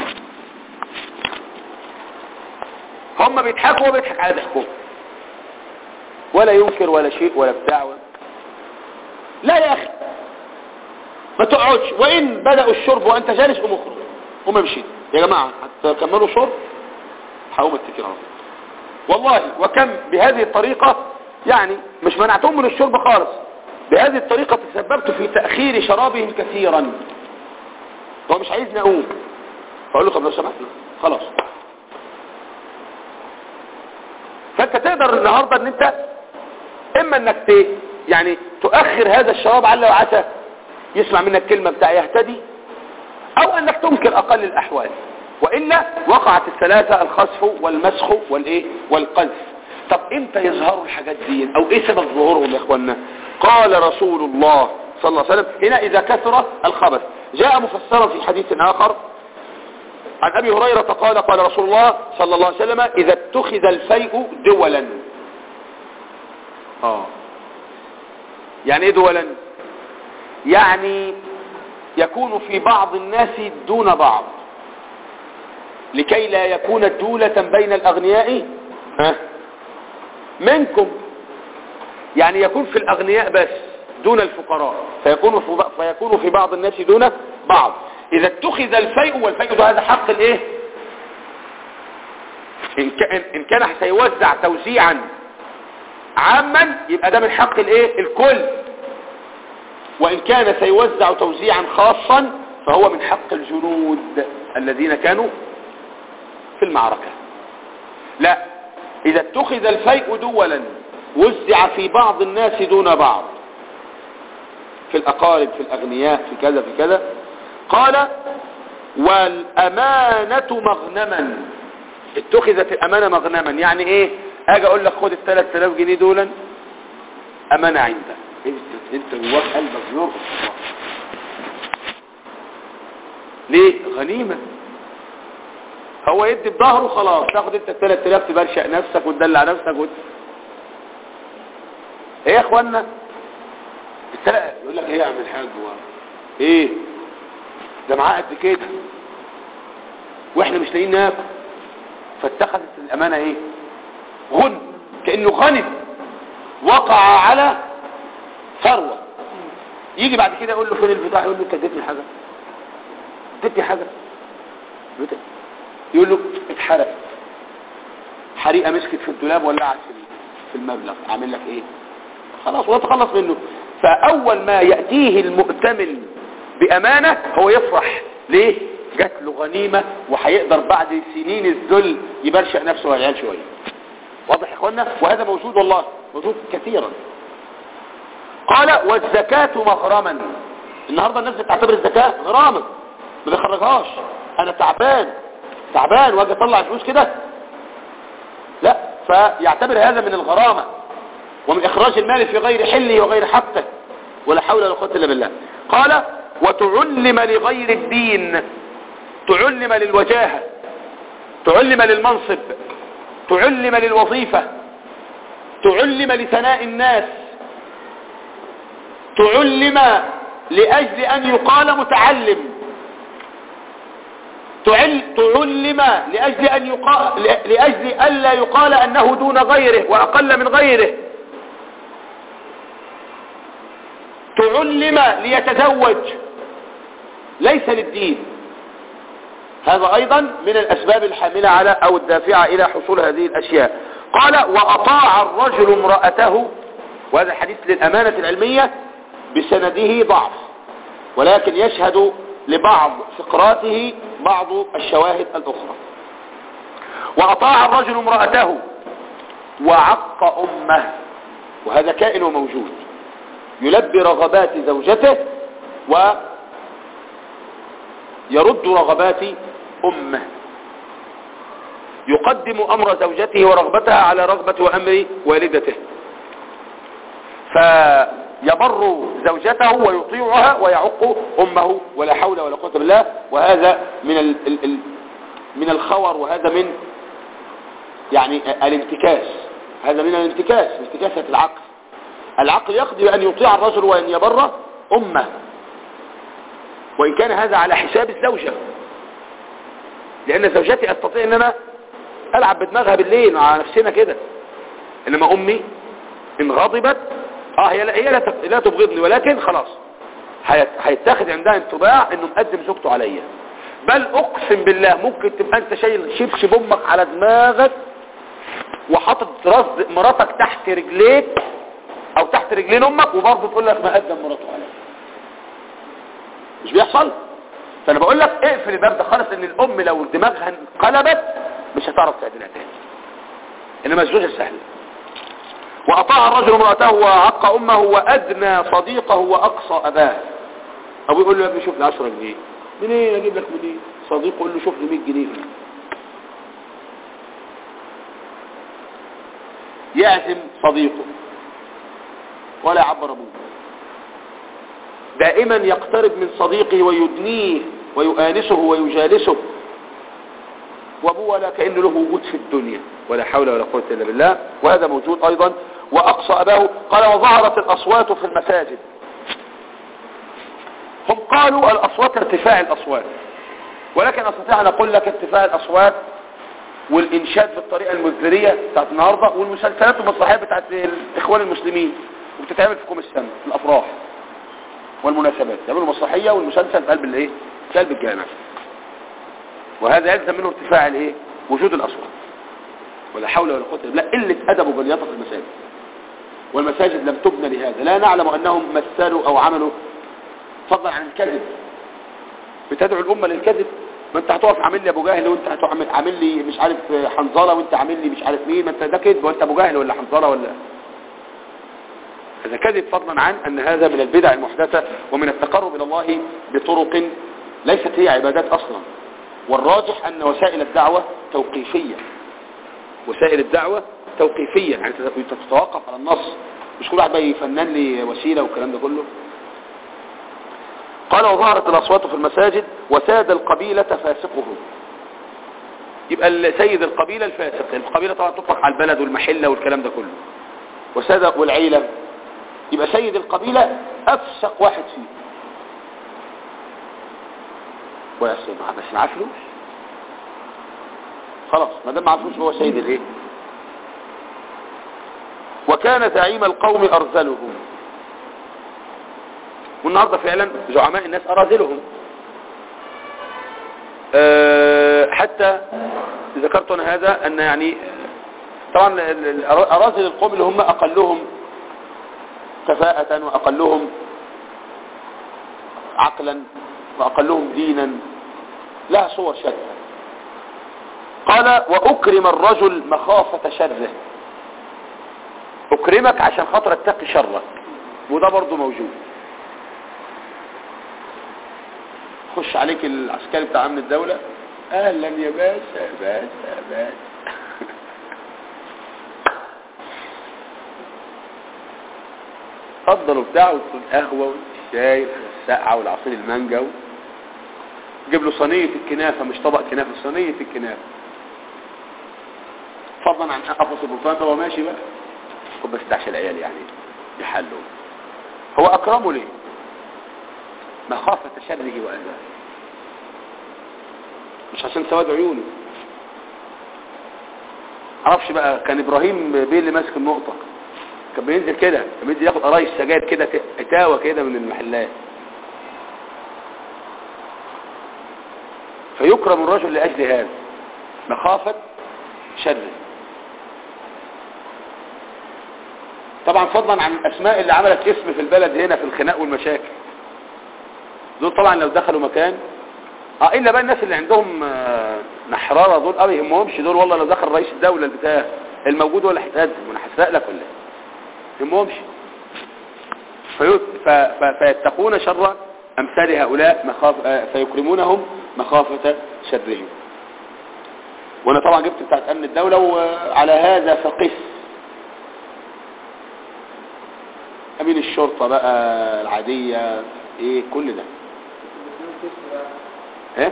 هم بيضحكوا وبيضحك على ضحكهم ولا ينكر ولا شيء ولا بتاع ولا لا يا اخي ما تقعدش وان بدأوا الشرب وانت جالس قوم اخرج قوم امشي يا جماعة هتكملوا شرب هقوم اتكل على والله وكم بهذه الطريقة يعني مش منعتهم من الشرب خالص بهذه الطريقة تسببت في تأخير شرابهم كثيرا هو مش عايزني اقوم فاقول له طب لو سمحت خلاص فانت تقدر النهاردة ان انت اما انك ت... يعني تؤخر هذا الشراب على وعسى يسمع منك كلمة بتاع يهتدي او انك تنكر اقل الاحوال وإلا وقعت الثلاثة الخسف والمسخ والإيه والقذف طب امتى يظهروا الحاجات دي او ايه سبب ظهورهم يا اخوانا قال رسول الله صلى الله عليه وسلم هنا اذا كثر الخبث جاء مفسرا في حديث اخر عن ابي هريرة قال قال رسول الله صلى الله عليه وسلم اذا اتخذ الفيء دولا اه يعني ايه دولا يعني يكون في بعض الناس دون بعض لكي لا يكون دولة بين الأغنياء ها منكم يعني يكون في الأغنياء بس دون الفقراء فيكون في, فيكون في بعض الناس دون بعض إذا اتخذ الفيء والفيء ده هذا حق الايه إن كان, إن كان سيوزع توزيعا عاما يبقى ده من حق الايه الكل وإن كان سيوزع توزيعا خاصا فهو من حق الجنود الذين كانوا في المعركة لا إذا اتخذ الفيء دولا وزع في بعض الناس دون بعض في الأقارب في الأغنياء في كذا في كذا قال والأمانة مغنما اتخذت الأمانة مغنما يعني ايه اجي اقول لك خد الثلاث آلاف جنيه دولا أمانة عندك انت جواك قلبك يرقص ليه غنيمة هو يدي بظهره خلاص تاخد انت ال 3000 تبرشق نفسك وتدلع نفسك وت... ايه يا اخوانا يقول لك ايه يا عم الحاج هو ايه ده معاه قد كده واحنا مش لاقيين ناكل فاتخذت الامانه ايه غن كانه غنم وقع على ثروه يجي بعد كده يقول له فين البضاعه يقول له انت اديتني حاجه اديتني حاجه يقول له اتحرقت حريقه مسكت في الدولاب ولعت في المبلغ اعمل لك ايه خلاص ويتخلص منه فاول ما ياتيه المؤتمن بامانه هو يفرح ليه جات له غنيمه وهيقدر بعد سنين الذل يبرشق نفسه ويعيال شويه واضح يا اخوانا وهذا موجود والله موجود كثيرا قال والزكاه مغرما النهارده الناس بتعتبر الزكاه غرامه ما بيخرجهاش انا تعبان تعبان واجي اطلع فلوس كده لا فيعتبر هذا من الغرامة ومن اخراج المال في غير حله وغير حقه ولا حول ولا قوه الا بالله قال وتعلم لغير الدين تعلم للوجاهة تعلم للمنصب تعلم للوظيفة تعلم لثناء الناس تعلم لأجل أن يقال متعلم تعلم لأجل أن يقال لأجل ألا يقال أنه دون غيره وأقل من غيره تعلم ليتزوج ليس للدين هذا أيضا من الأسباب الحاملة على أو الدافعة إلى حصول هذه الأشياء قال وأطاع الرجل امرأته وهذا الحديث للأمانة العلمية بسنده ضعف ولكن يشهد لبعض فقراته بعض الشواهد الأخرى وأطاع الرجل امرأته وعق أمه وهذا كائن وموجود يلبي رغبات زوجته ويرد رغبات أمه يقدم أمر زوجته ورغبتها على رغبة وأمر والدته فيبر زوجته ويطيعها ويعق امه ولا حول ولا قوه بالله وهذا من ال ال ال من الخور وهذا من يعني الانتكاس هذا من الانتكاس انتكاسة العقل العقل يقضي بأن يطيع الرجل وأن يبر أمه وإن كان هذا على حساب الزوجة لأن زوجتي أستطيع أن أنا ألعب بدماغها بالليل مع نفسنا كده إنما أمي إن غضبت آه هي لا, هي لا, لا تبغضني ولكن خلاص هيتاخد عندها انطباع إنه مقدم زوجته عليا بل أقسم بالله ممكن تبقى أنت شايل شبشب أمك على دماغك وحاطط راس مراتك تحت رجليك او تحت رجلين امك وبرضه تقول لك ما قدم مراته عليك مش بيحصل فانا بقول لك اقفل الباب ده خالص ان الام لو دماغها انقلبت مش هتعرف تعدلها تاني انما الزوجه سهله واطاع الرجل امراته وعق امه وادنى صديقه واقصى اباه ابوه يقول له يا ابني شوف لي 10 جنيه منين اجيب لك منين صديقه يقول له شوف لي 100 جنيه يعزم صديقه ولا يعبر ابوه دائما يقترب من صديقه ويدنيه ويؤانسه ويجالسه وابوه ولا كأن له وجود في الدنيا ولا حول ولا قوة إلا بالله وهذا موجود أيضا وأقصى أباه قال وظهرت الأصوات في المساجد هم قالوا الأصوات ارتفاع الأصوات ولكن أستطيع أن أقول لك ارتفاع الأصوات والإنشاد بالطريقة المزدرية بتاعت النهاردة والمسلسلات والمسرحيات بتاعت الإخوان المسلمين وبتتعمل في كوم السنة في الأفراح والمناسبات يعملوا مسرحية والمسلسل في قلب الايه في قلب الجامع وهذا يلزم منه ارتفاع الايه وجود الأصوات ولا حول ولا قوه الا بالله قله ادب وبلياطه في المساجد والمساجد لم تبنى لهذا لا نعلم انهم مثلوا او عملوا فضلا عن الكذب بتدعو الامه للكذب ما انت هتقف عامل لي ابو جهل وانت هتعمل عامل لي مش عارف حنظله وانت عامل لي مش عارف مين ما انت ده كذب وانت ابو جهل ولا حنظله ولا هذا كذب فضلا عن ان هذا من البدع المحدثه ومن التقرب الى الله بطرق ليست هي عبادات اصلا والراجح ان وسائل الدعوه توقيفيه وسائل الدعوه توقيفيه يعني تتوقف على النص مش كل واحد بقى يفنن لي وسيله والكلام ده كله قال وظهرت الأصوات في المساجد وساد القبيلة فاسقهم يبقى سيد القبيلة الفاسق القبيلة طبعا تطلق على البلد والمحلة والكلام ده كله وساد والعيلة يبقى سيد القبيلة أفسق واحد فيه بس معاه فلوس خلاص ما دام معاه فلوس هو سيد الايه وكان زعيم القوم أرذلهم والنهاردة فعلا زعماء الناس أراذلهم أه حتى ذكرت أنا هذا أن يعني طبعا أراذل القوم اللي هم أقلهم كفاءة وأقلهم عقلا وأقلهم دينا لها صور شتى قال وأكرم الرجل مخافة شره أكرمك عشان خاطر اتقي شرك وده برضو موجود خش عليك العسكري بتاع امن الدولة اهلا يا باشا يا باشا يا باشا اتفضلوا بتاعه القهوة والشاي والسقعة والعصير المانجا جيب له صينية الكنافة مش طبق كنافة صينية الكنافة فضلا عن قفص البرتقال ده هو ماشي بقى خد بس تعش العيال يعني يحلوا هو اكرمه ليه مخافة شره وأذاه مش عشان سواد عيونه عرفش بقى كان ابراهيم بيه اللي ماسك النقطة كان بينزل كده كان بينزل ياخد قرايش سجاد كده اتاوة كده من المحلات فيكرم الرجل لأجل هذا مخافة شره طبعا فضلا عن الاسماء اللي عملت اسم في البلد هنا في الخناق والمشاكل دول طبعا لو دخلوا مكان اه الا بقى الناس اللي عندهم آه نحرارة دول اه يهمهمش دول والله لو دخل رئيس الدولة بتاع الموجود ولا هيتهدم وانا هسرق لك ولا يهمهمش فيتقون شر امثال هؤلاء مخاف آه فيكرمونهم مخافة شرهم وانا طبعا جبت بتاعت امن الدولة وعلى هذا فقس امين الشرطة بقى العادية ايه كل ده ايه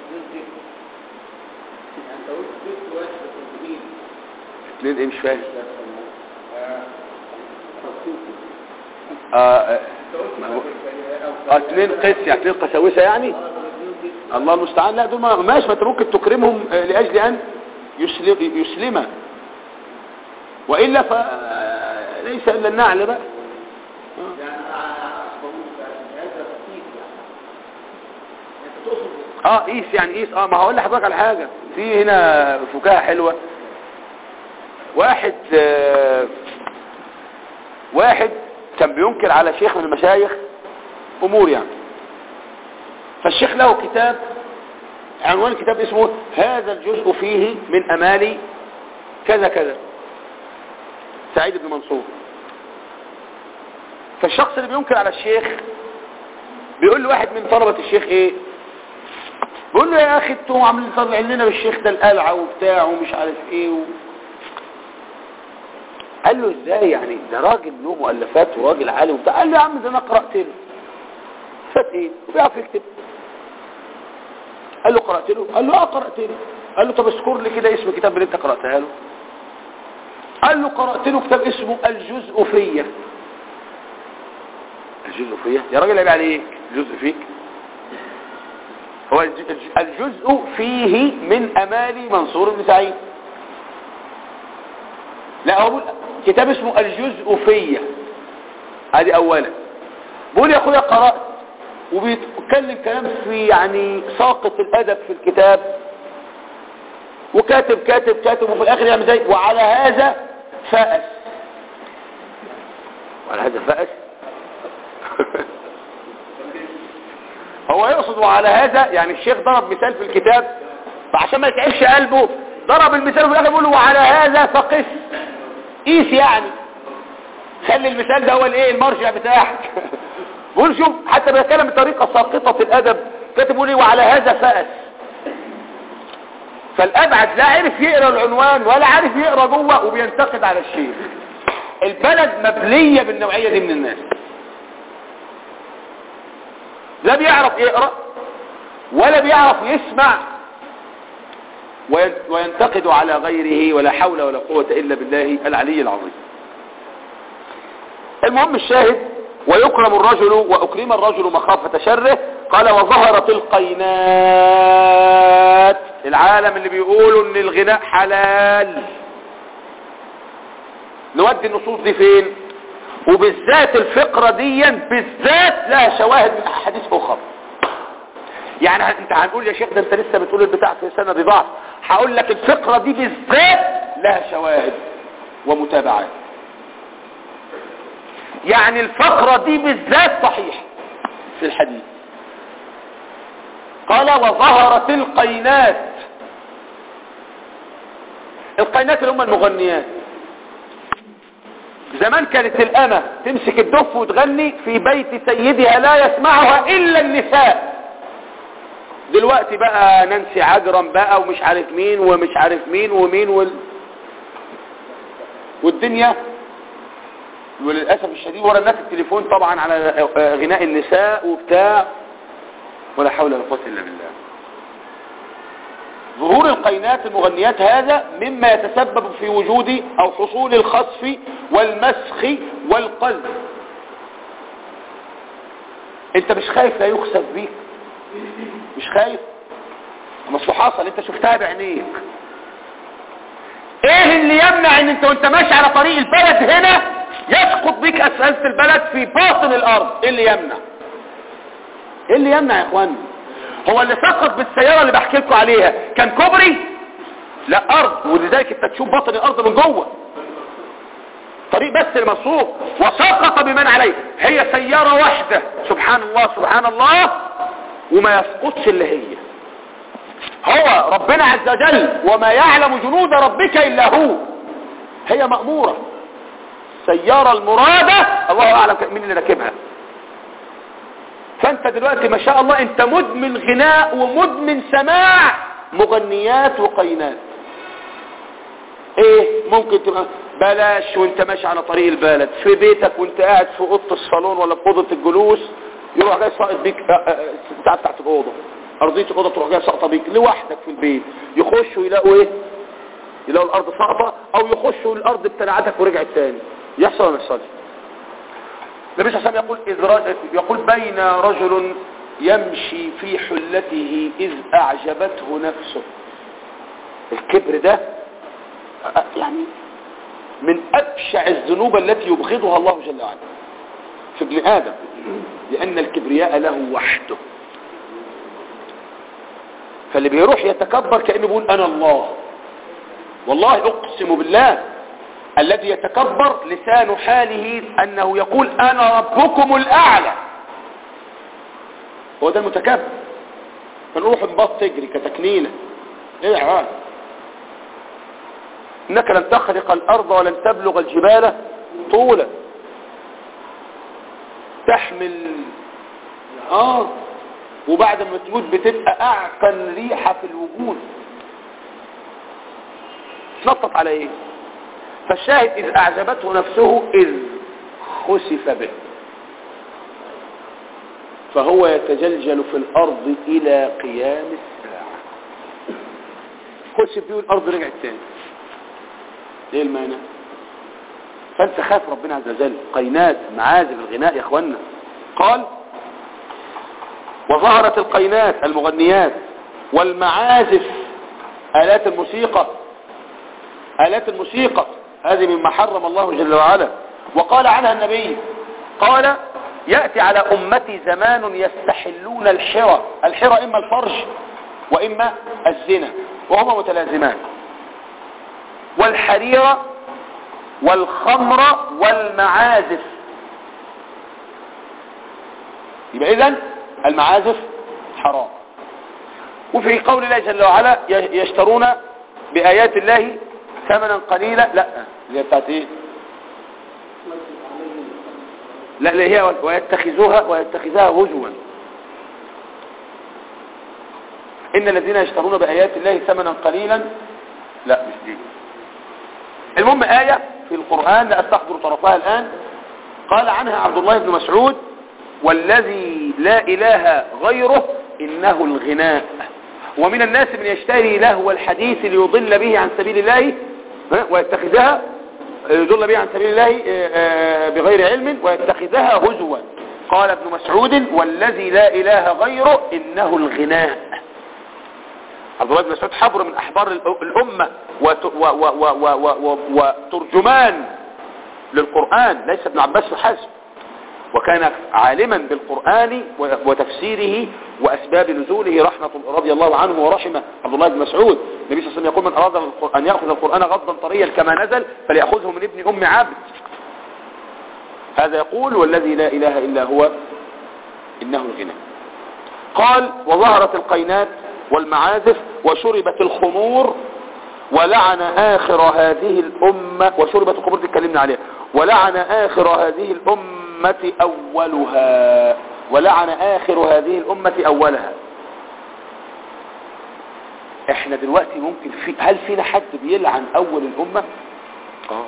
اتنين ايه مش فاهم اه اه آه، اتنين قس يعني اتنين قساوسة يعني الله المستعان لا دول ما- ماشي ما انت ممكن تكرمهم آه، لاجل ان يسلم يسلم والا فليس الا النعل بقى اه قيس يعني قيس اه ما هقول لحضرتك على حاجه في هنا فكاهه حلوه واحد آه، واحد كان بينكر على شيخ من المشايخ امور يعني فالشيخ له كتاب عنوان الكتاب اسمه هذا الجزء فيه من امالي كذا كذا سعيد بن منصور فالشخص اللي بينكر على الشيخ بيقول له واحد من طلبة الشيخ ايه بيقول له يا اخي انتوا عاملين طالعين لنا بالشيخ ده القلعة وبتاع ومش عارف ايه و... قال له ازاي يعني ده راجل له مؤلفات وراجل عالم وبتاع قال له يا عم ده انا قرأت له فات ايه وبيعرف يكتب قال له قرأت له قال له اه قرأت له قال له طب اذكر لي كده اسم الكتاب اللي انت قرأتها له قال له قرأت له كتاب اسمه الجزء فيا الجزء فيا يا راجل عيب عليك الجزء فيك هو الج- الج- الجزء فيه من امال منصور بن سعيد لا هو بيقول كتاب اسمه الجزء فيا ادي اولا بيقول يا اخويا قرأت وبيتكلم كلام في يعني ساقط الادب في الكتاب وكاتب كاتب كاتب وفي الاخر يعمل زي وعلى هذا فأس وعلى هذا فأس هو يقصد وعلى هذا يعني الشيخ ضرب مثال في الكتاب فعشان ما يتعبش قلبه ضرب المثال وفي الاخر بيقول له وعلى هذا فقس قيس يعني خلي المثال ده هو الايه المرجع بتاعك بقول شوف حتى بيتكلم بطريقه ساقطه الادب كاتب بيقول ايه وعلى هذا فأس فالابعد لا عرف يقرا العنوان ولا عارف يقرا جوه وبينتقد على الشيخ البلد مبليه بالنوعيه دي من الناس لا بيعرف يقرا ولا بيعرف يسمع وين- وينتقد على غيره ولا حول ولا قوة إلا بالله العلي العظيم المهم الشاهد ويكرم الرجل وأكرم الرجل مخافة شره قال وظهرت القينات العالم اللي بيقولوا ان الغناء حلال نودي النصوص دي فين وبالذات الفقرة دي بالذات لها شواهد من احاديث اخرى يعني ه- انت هنقول يا شيخ ده انت لسه بتقول البتاع في سنة ضعف هقول لك الفقرة دي بالذات لها شواهد ومتابعات يعني الفقرة دي بالذات صحيح في الحديث قال وظهرت القينات القينات اللي هم المغنيات زمان كانت الأمة تمسك الدف وتغني في بيت سيدها لا يسمعها إلا النساء دلوقتي بقى نانسي عجرم بقى ومش عارف مين ومش عارف مين ومين وال... والدنيا وللأسف الشديد ورا الناس التليفون طبعا على غناء النساء وبتاع ولا حول ولا قوة إلا بالله ظهور القينات المغنيات هذا مما يتسبب في وجود أو حصول الخصف والمسخ والقذف انت مش خايف لا يخسف بيك مش خايف اما اصله حصل انت شفتها بعينيك ايه اللي يمنع ان انت وانت ماشي على طريق البلد هنا يسقط بيك اسفلت البلد في باطن الارض ايه اللي يمنع ايه اللي يمنع يا اخوان هو اللي سقط بالسيارة اللي بحكي لكم عليها كان كوبري لا ارض ولذلك انت تشوف باطن الارض من جوه طريق بس المصروف وسقط بمن عليه هي سيارة واحدة سبحان الله سبحان الله وما يسقطش اللي هي هو ربنا عز وجل وما يعلم جنود ربك إلا هو هي مأمورة سيارة المرادة الله أعلم مين اللي راكبها فانت دلوقتي ما شاء الله انت مدمن غناء ومدمن سماع مغنيات وقينات ايه ممكن تبقى بلاش وانت ماشي على طريق البلد في بيتك وانت قاعد في اوضه الصالون ولا في اوضه الجلوس يروح جاي ساقط بيك بتاعت تحت الاوضه ارضيه الاوضه تروح جاي ساقطه بيك لوحدك في البيت يخشوا يلاقوا ايه يلاقوا الارض ساقطه او يخشوا الارض ابتلعتك ورجعت تاني يحصل ولا ما يحصلش النبي صلى الله عليه وسلم يقول يقول بين رجل يمشي في حلته إذ أعجبته نفسه الكبر ده يعني من أبشع الذنوب التي يبغضها الله جل وعلا في ابن آدم لأن الكبرياء له وحده فاللي بيروح يتكبر كأنه بيقول أنا الله والله أقسم بالله الذي يتكبر لسان حاله أنه يقول أنا ربكم الأعلى هو ده المتكبر فنروح نبط تجري كتكنينة ايه يا عوان انك لن تخرق الارض ولن تبلغ الجبال طولا تحمل اه وبعد ما تموت بتبقى اعقل ريحة في الوجود تنطط على ايه فالشاهد اذ اعجبته نفسه اذ خسف به فهو يتجلجل في الارض الى قيام الساعة خسف به الارض رجعت تاني ايه المعنى فانت خاف ربنا عز وجل قينات معازف الغناء يا اخوانا قال وظهرت القينات المغنيات والمعازف آلات الموسيقى آلات الموسيقى هذه مما حرم الله جل وعلا وقال عنها النبي قال يأتي على أمتي زمان يستحلون الحرى الحرى إما الفرج وإما الزنا وهما متلازمان والحرير والخمر والمعازف يبقى إذن المعازف حرام وفي قول الله جل وعلا يشترون بآيات الله ثمنا قليلا لا اللي بتاعت ايه لا اللي هي ويتخذوها ويتخذها هزوا ان الذين يشترون بآيات الله ثمنا قليلا لا مش دي المهم آية في القرآن لا أستحضر طرفها الآن قال عنها عبد الله بن مسعود والذي لا إله غيره إنه الغناء ومن الناس من يشتري لهو الحديث ليضل به عن سبيل الله ويتخذها يضل به عن سبيل الله بغير علم ويتخذها هزوا قال ابن مسعود والذي لا إله غيره إنه الغناء عبد الله بن مسعود حبر من أحبار الأمة وترجمان للقرآن ليس ابن عباس فحسب وكان عالما بالقرآن وتفسيره وأسباب نزوله رحمة رضي الله عنه ورحمه عبد الله بن مسعود النبي صلى الله عليه وسلم يقول من أراد أن يأخذ القرآن غضا طريا كما نزل فليأخذه من ابن أم عبد هذا يقول والذي لا إله إلا هو إنه الغنى قال وظهرت القينات والمعازف وشربت الخمور ولعن آخر هذه الأمة وشربت الخمور دي اتكلمنا عليها ولعن آخر هذه الأمة أولها ولعن آخر هذه الأمة أولها احنا دلوقتي ممكن في هل فينا حد بيلعن أول الأمة اه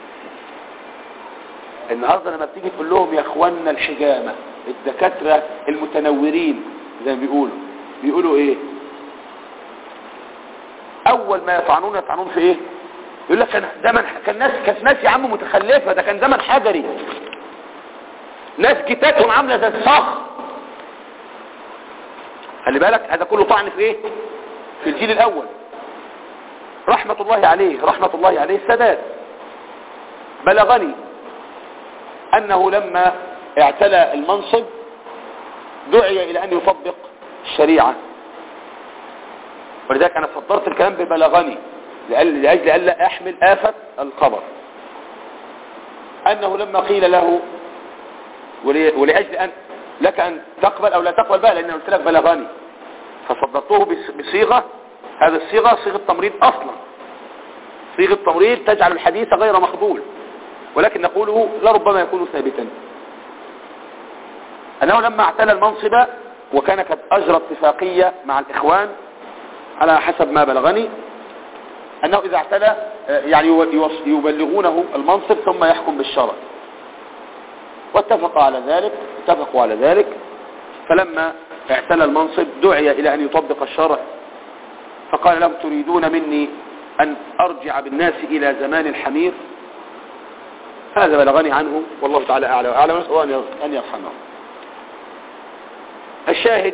النهاردة لما بتيجي تقول لهم يا اخوانا الحجامة الدكاترة المتنورين زي ما بيقولوا بيقولوا ايه اول ما يطعنون يطعنون في ايه يقول لك كان زمن كان ناس كانت ناس يا عم متخلفه ده كان زمن حجري ناس جتاتهم عامله زي الصخر خلي بالك هذا كله طعن في ايه في الجيل الاول رحمة الله عليه رحمة الله عليه السادات بلغني انه لما اعتلى المنصب دعي الى ان يطبق الشريعة ولذلك انا فضلت الكلام ببلغني لأجل ألا أحمل آفة الخبر أنه لما قيل له ولأجل أن لك أن تقبل أو لا تقبل بقى لأن قلت لك بلغني فصدرته بصيغة هذا الصيغة صيغة تمريض أصلا صيغة تمريض تجعل الحديث غير مقبول ولكن نقوله لربما يكون ثابتا أنه لما اعتلى المنصب وكان قد أجرى اتفاقية مع الإخوان على حسب ما بلغني أنه إذا اعتلى يعني يبلغونه المنصب ثم يحكم بالشرع واتفقوا على ذلك اتفقوا على ذلك فلما اعتلى المنصب دعي إلى أن يطبق الشرع فقال لهم تريدون مني أن أرجع بالناس إلى زمان الحمير هذا بلغني عنه والله تعالى أعلى وأعلى ونسأل أن يرحمه الشاهد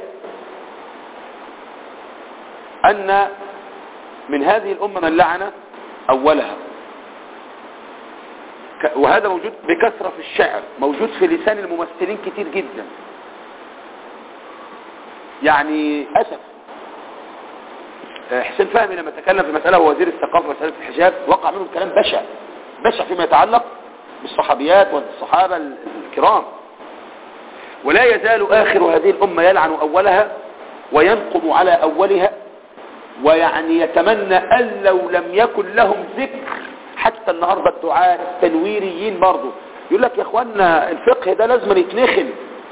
أن من هذه الأمة من لعن أولها وهذا موجود بكثرة في الشعر موجود في لسان الممثلين كتير جدا يعني أسف حسين فهمي لما تكلم في مسألة هو وزير الثقافة مسألة الحجاب وقع منه كلام بشع بشع فيما يتعلق بالصحابيات والصحابة الكرام ولا يزال آخر هذه الأمة يلعن أولها وينقم على أولها ويعني يتمنى أن لو لم يكن لهم ذكر حتى النهاردة الدعاء التنويريين برضو يقول لك يا اخوانا الفقه ده لازم يتنخل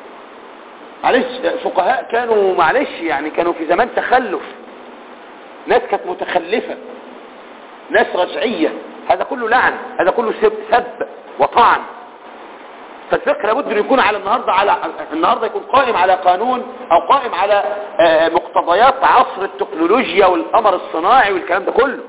معلش فقهاء كانوا معلش يعني كانوا في زمان تخلف ناس كانت متخلفة ناس رجعية هذا كله لعن هذا كله سب, سب وطعن فالفقه لابد انه يكون على النهاردة على النهاردة يكون قائم على قانون او قائم على مقتضيات عصر التكنولوجيا والقمر الصناعي والكلام ده كله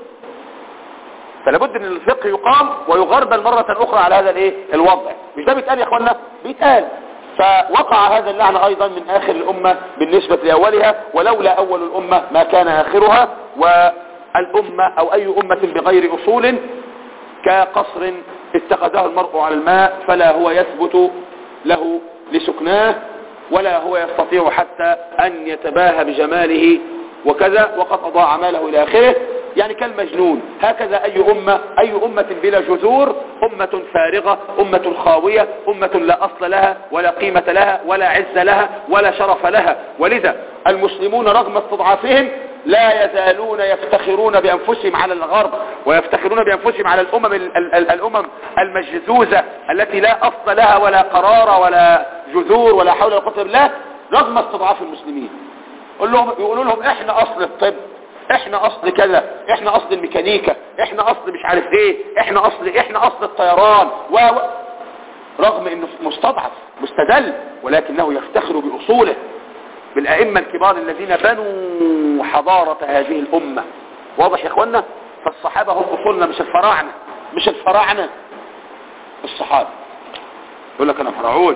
فلابد ان الفقه يقام ويغربل مرة اخرى على هذا الايه الوضع مش ده بيتقال يا اخوانا بيتقال فوقع هذا اللعن ايضا من اخر الامة بالنسبة لاولها ولولا اول الامة ما كان اخرها والامة او اي امة بغير اصول كقصر اتخذه المرء على الماء فلا هو يثبت له لسكناه ولا هو يستطيع حتى ان يتباهى بجماله وكذا وقد اضاع ماله الى اخره يعني كالمجنون هكذا أي أمة أي أمة بلا جذور أمة فارغة أمة خاوية أمة لا أصل لها ولا قيمة لها ولا عز لها ولا شرف لها ولذا المسلمون رغم استضعافهم لا يزالون يفتخرون بأنفسهم على الغرب ويفتخرون بأنفسهم على الأمم, الأمم المجزوزة التي لا أصل لها ولا قرار ولا جذور ولا حول ولا قوة بالله رغم استضعاف المسلمين يقولوا لهم احنا أصل الطب احنا اصل كذا احنا اصل الميكانيكا احنا اصل مش عارف ايه احنا اصل احنا اصل الطيران و رغم انه مستضعف مستدل ولكنه يفتخر باصوله بالائمه الكبار الذين بنوا حضاره هذه الامه واضح يا اخوانا فالصحابه هم اصولنا مش الفراعنه مش الفراعنه الصحابه يقول لك انا فرعون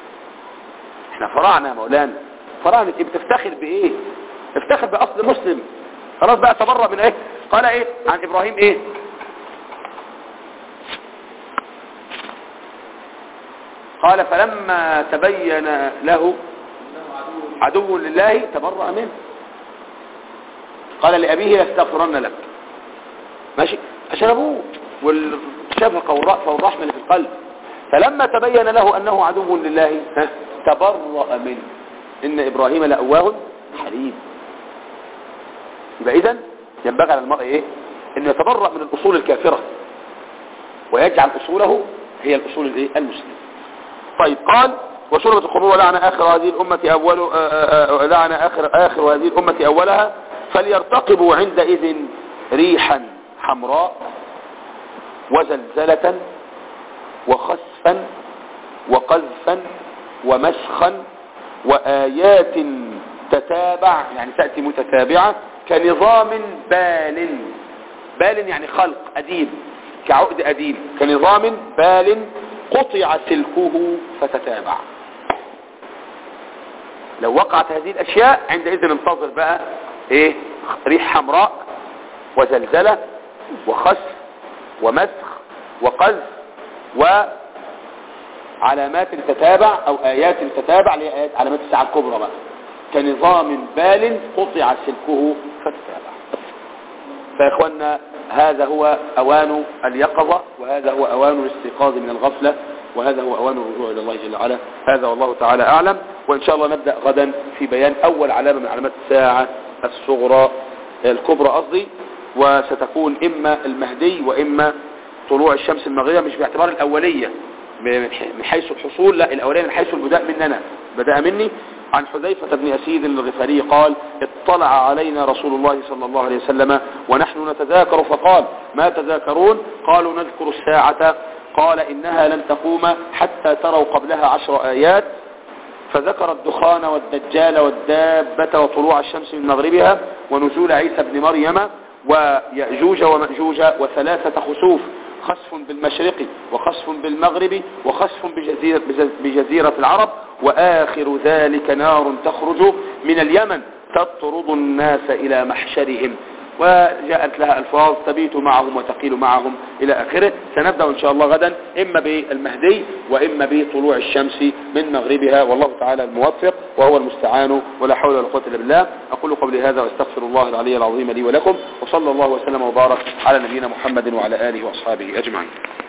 احنا فراعنه يا مولانا فراعنه ايه بتفتخر بايه افتخر باصل مسلم خلاص بقى تبرأ من ايه قال ايه عن ابراهيم ايه قال فلما تبين له عدو لله تبرأ منه قال لأبيه لاستغفرن لك ماشي عشان أبوه والشفقة والرأفة والرحمة اللي في القلب فلما تبين له أنه عدو لله تبرأ منه إن إبراهيم لأواه حليم يبقى إذن ينبغي على المرء إيه أنه يتبرأ من الأصول الكافرة ويجعل أصوله هي الأصول الإيه المسلمة طيب قال وشربت الخمور ولعن آخر هذه الأمة أول لعن آخر آخر هذه الأمة أولها فليرتقبوا عندئذ ريحا حمراء وزلزلة وخسفا وقذفا ومسخا وآيات تتابع يعني تأتي متتابعة كنظام بال بال يعني خلق أديم كعقد أديم كنظام بال قطع سلكه فتتابع لو وقعت هذه الأشياء عندئذ انتظر بقى ايه ريح حمراء وزلزلة وخسف ومسخ وقذف وعلامات تتابع او ايات تتابع اللي هي علامات الساعة الكبرى بقى كنظام بال قطع سلكه فتتابع فيا اخوانا هذا هو اوان اليقظة وهذا هو اوان الاستيقاظ من الغفلة وهذا هو اوان الرجوع الى الله جل وعلا هذا والله تعالى اعلم وان شاء الله نبدأ غدا في بيان اول علامة من علامات الساعة الصغرى الكبرى قصدي وستكون اما المهدي واما طلوع الشمس المغربية مش باعتبار الاولية من حيث الحصول لا الاولية من حيث البداء مننا بدأ مني عن حذيفة بن أسيد الغفاري قال اطلع علينا رسول الله صلى الله عليه وسلم ونحن نتذاكر فقال ما تذاكرون قالوا نذكر الساعة قال إنها لن تقوم حتى تروا قبلها عشر آيات فذكر الدخان والدجال والدابة وطلوع الشمس من مغربها ونزول عيسى بن مريم ويأجوج ومأجوج وثلاثة خسوف خسف بالمشرق وخسف بالمغرب وخسف بجزيرة, بجزيرة العرب وآخر ذلك نار تخرج من اليمن تطرد الناس إلى محشرهم وجاءت لها ألفاظ تبيت معهم وتقيل معهم إلى آخره سنبدأ إن شاء الله غدا إما بالمهدي وإما بطلوع الشمس من مغربها والله تعالى الموفق وهو المستعان ولا حول ولا قوة إلا بالله أقول قولي هذا واستغفر الله العلي العظيم لي ولكم وصلى الله وسلم وبارك على نبينا محمد وعلى آله وأصحابه أجمعين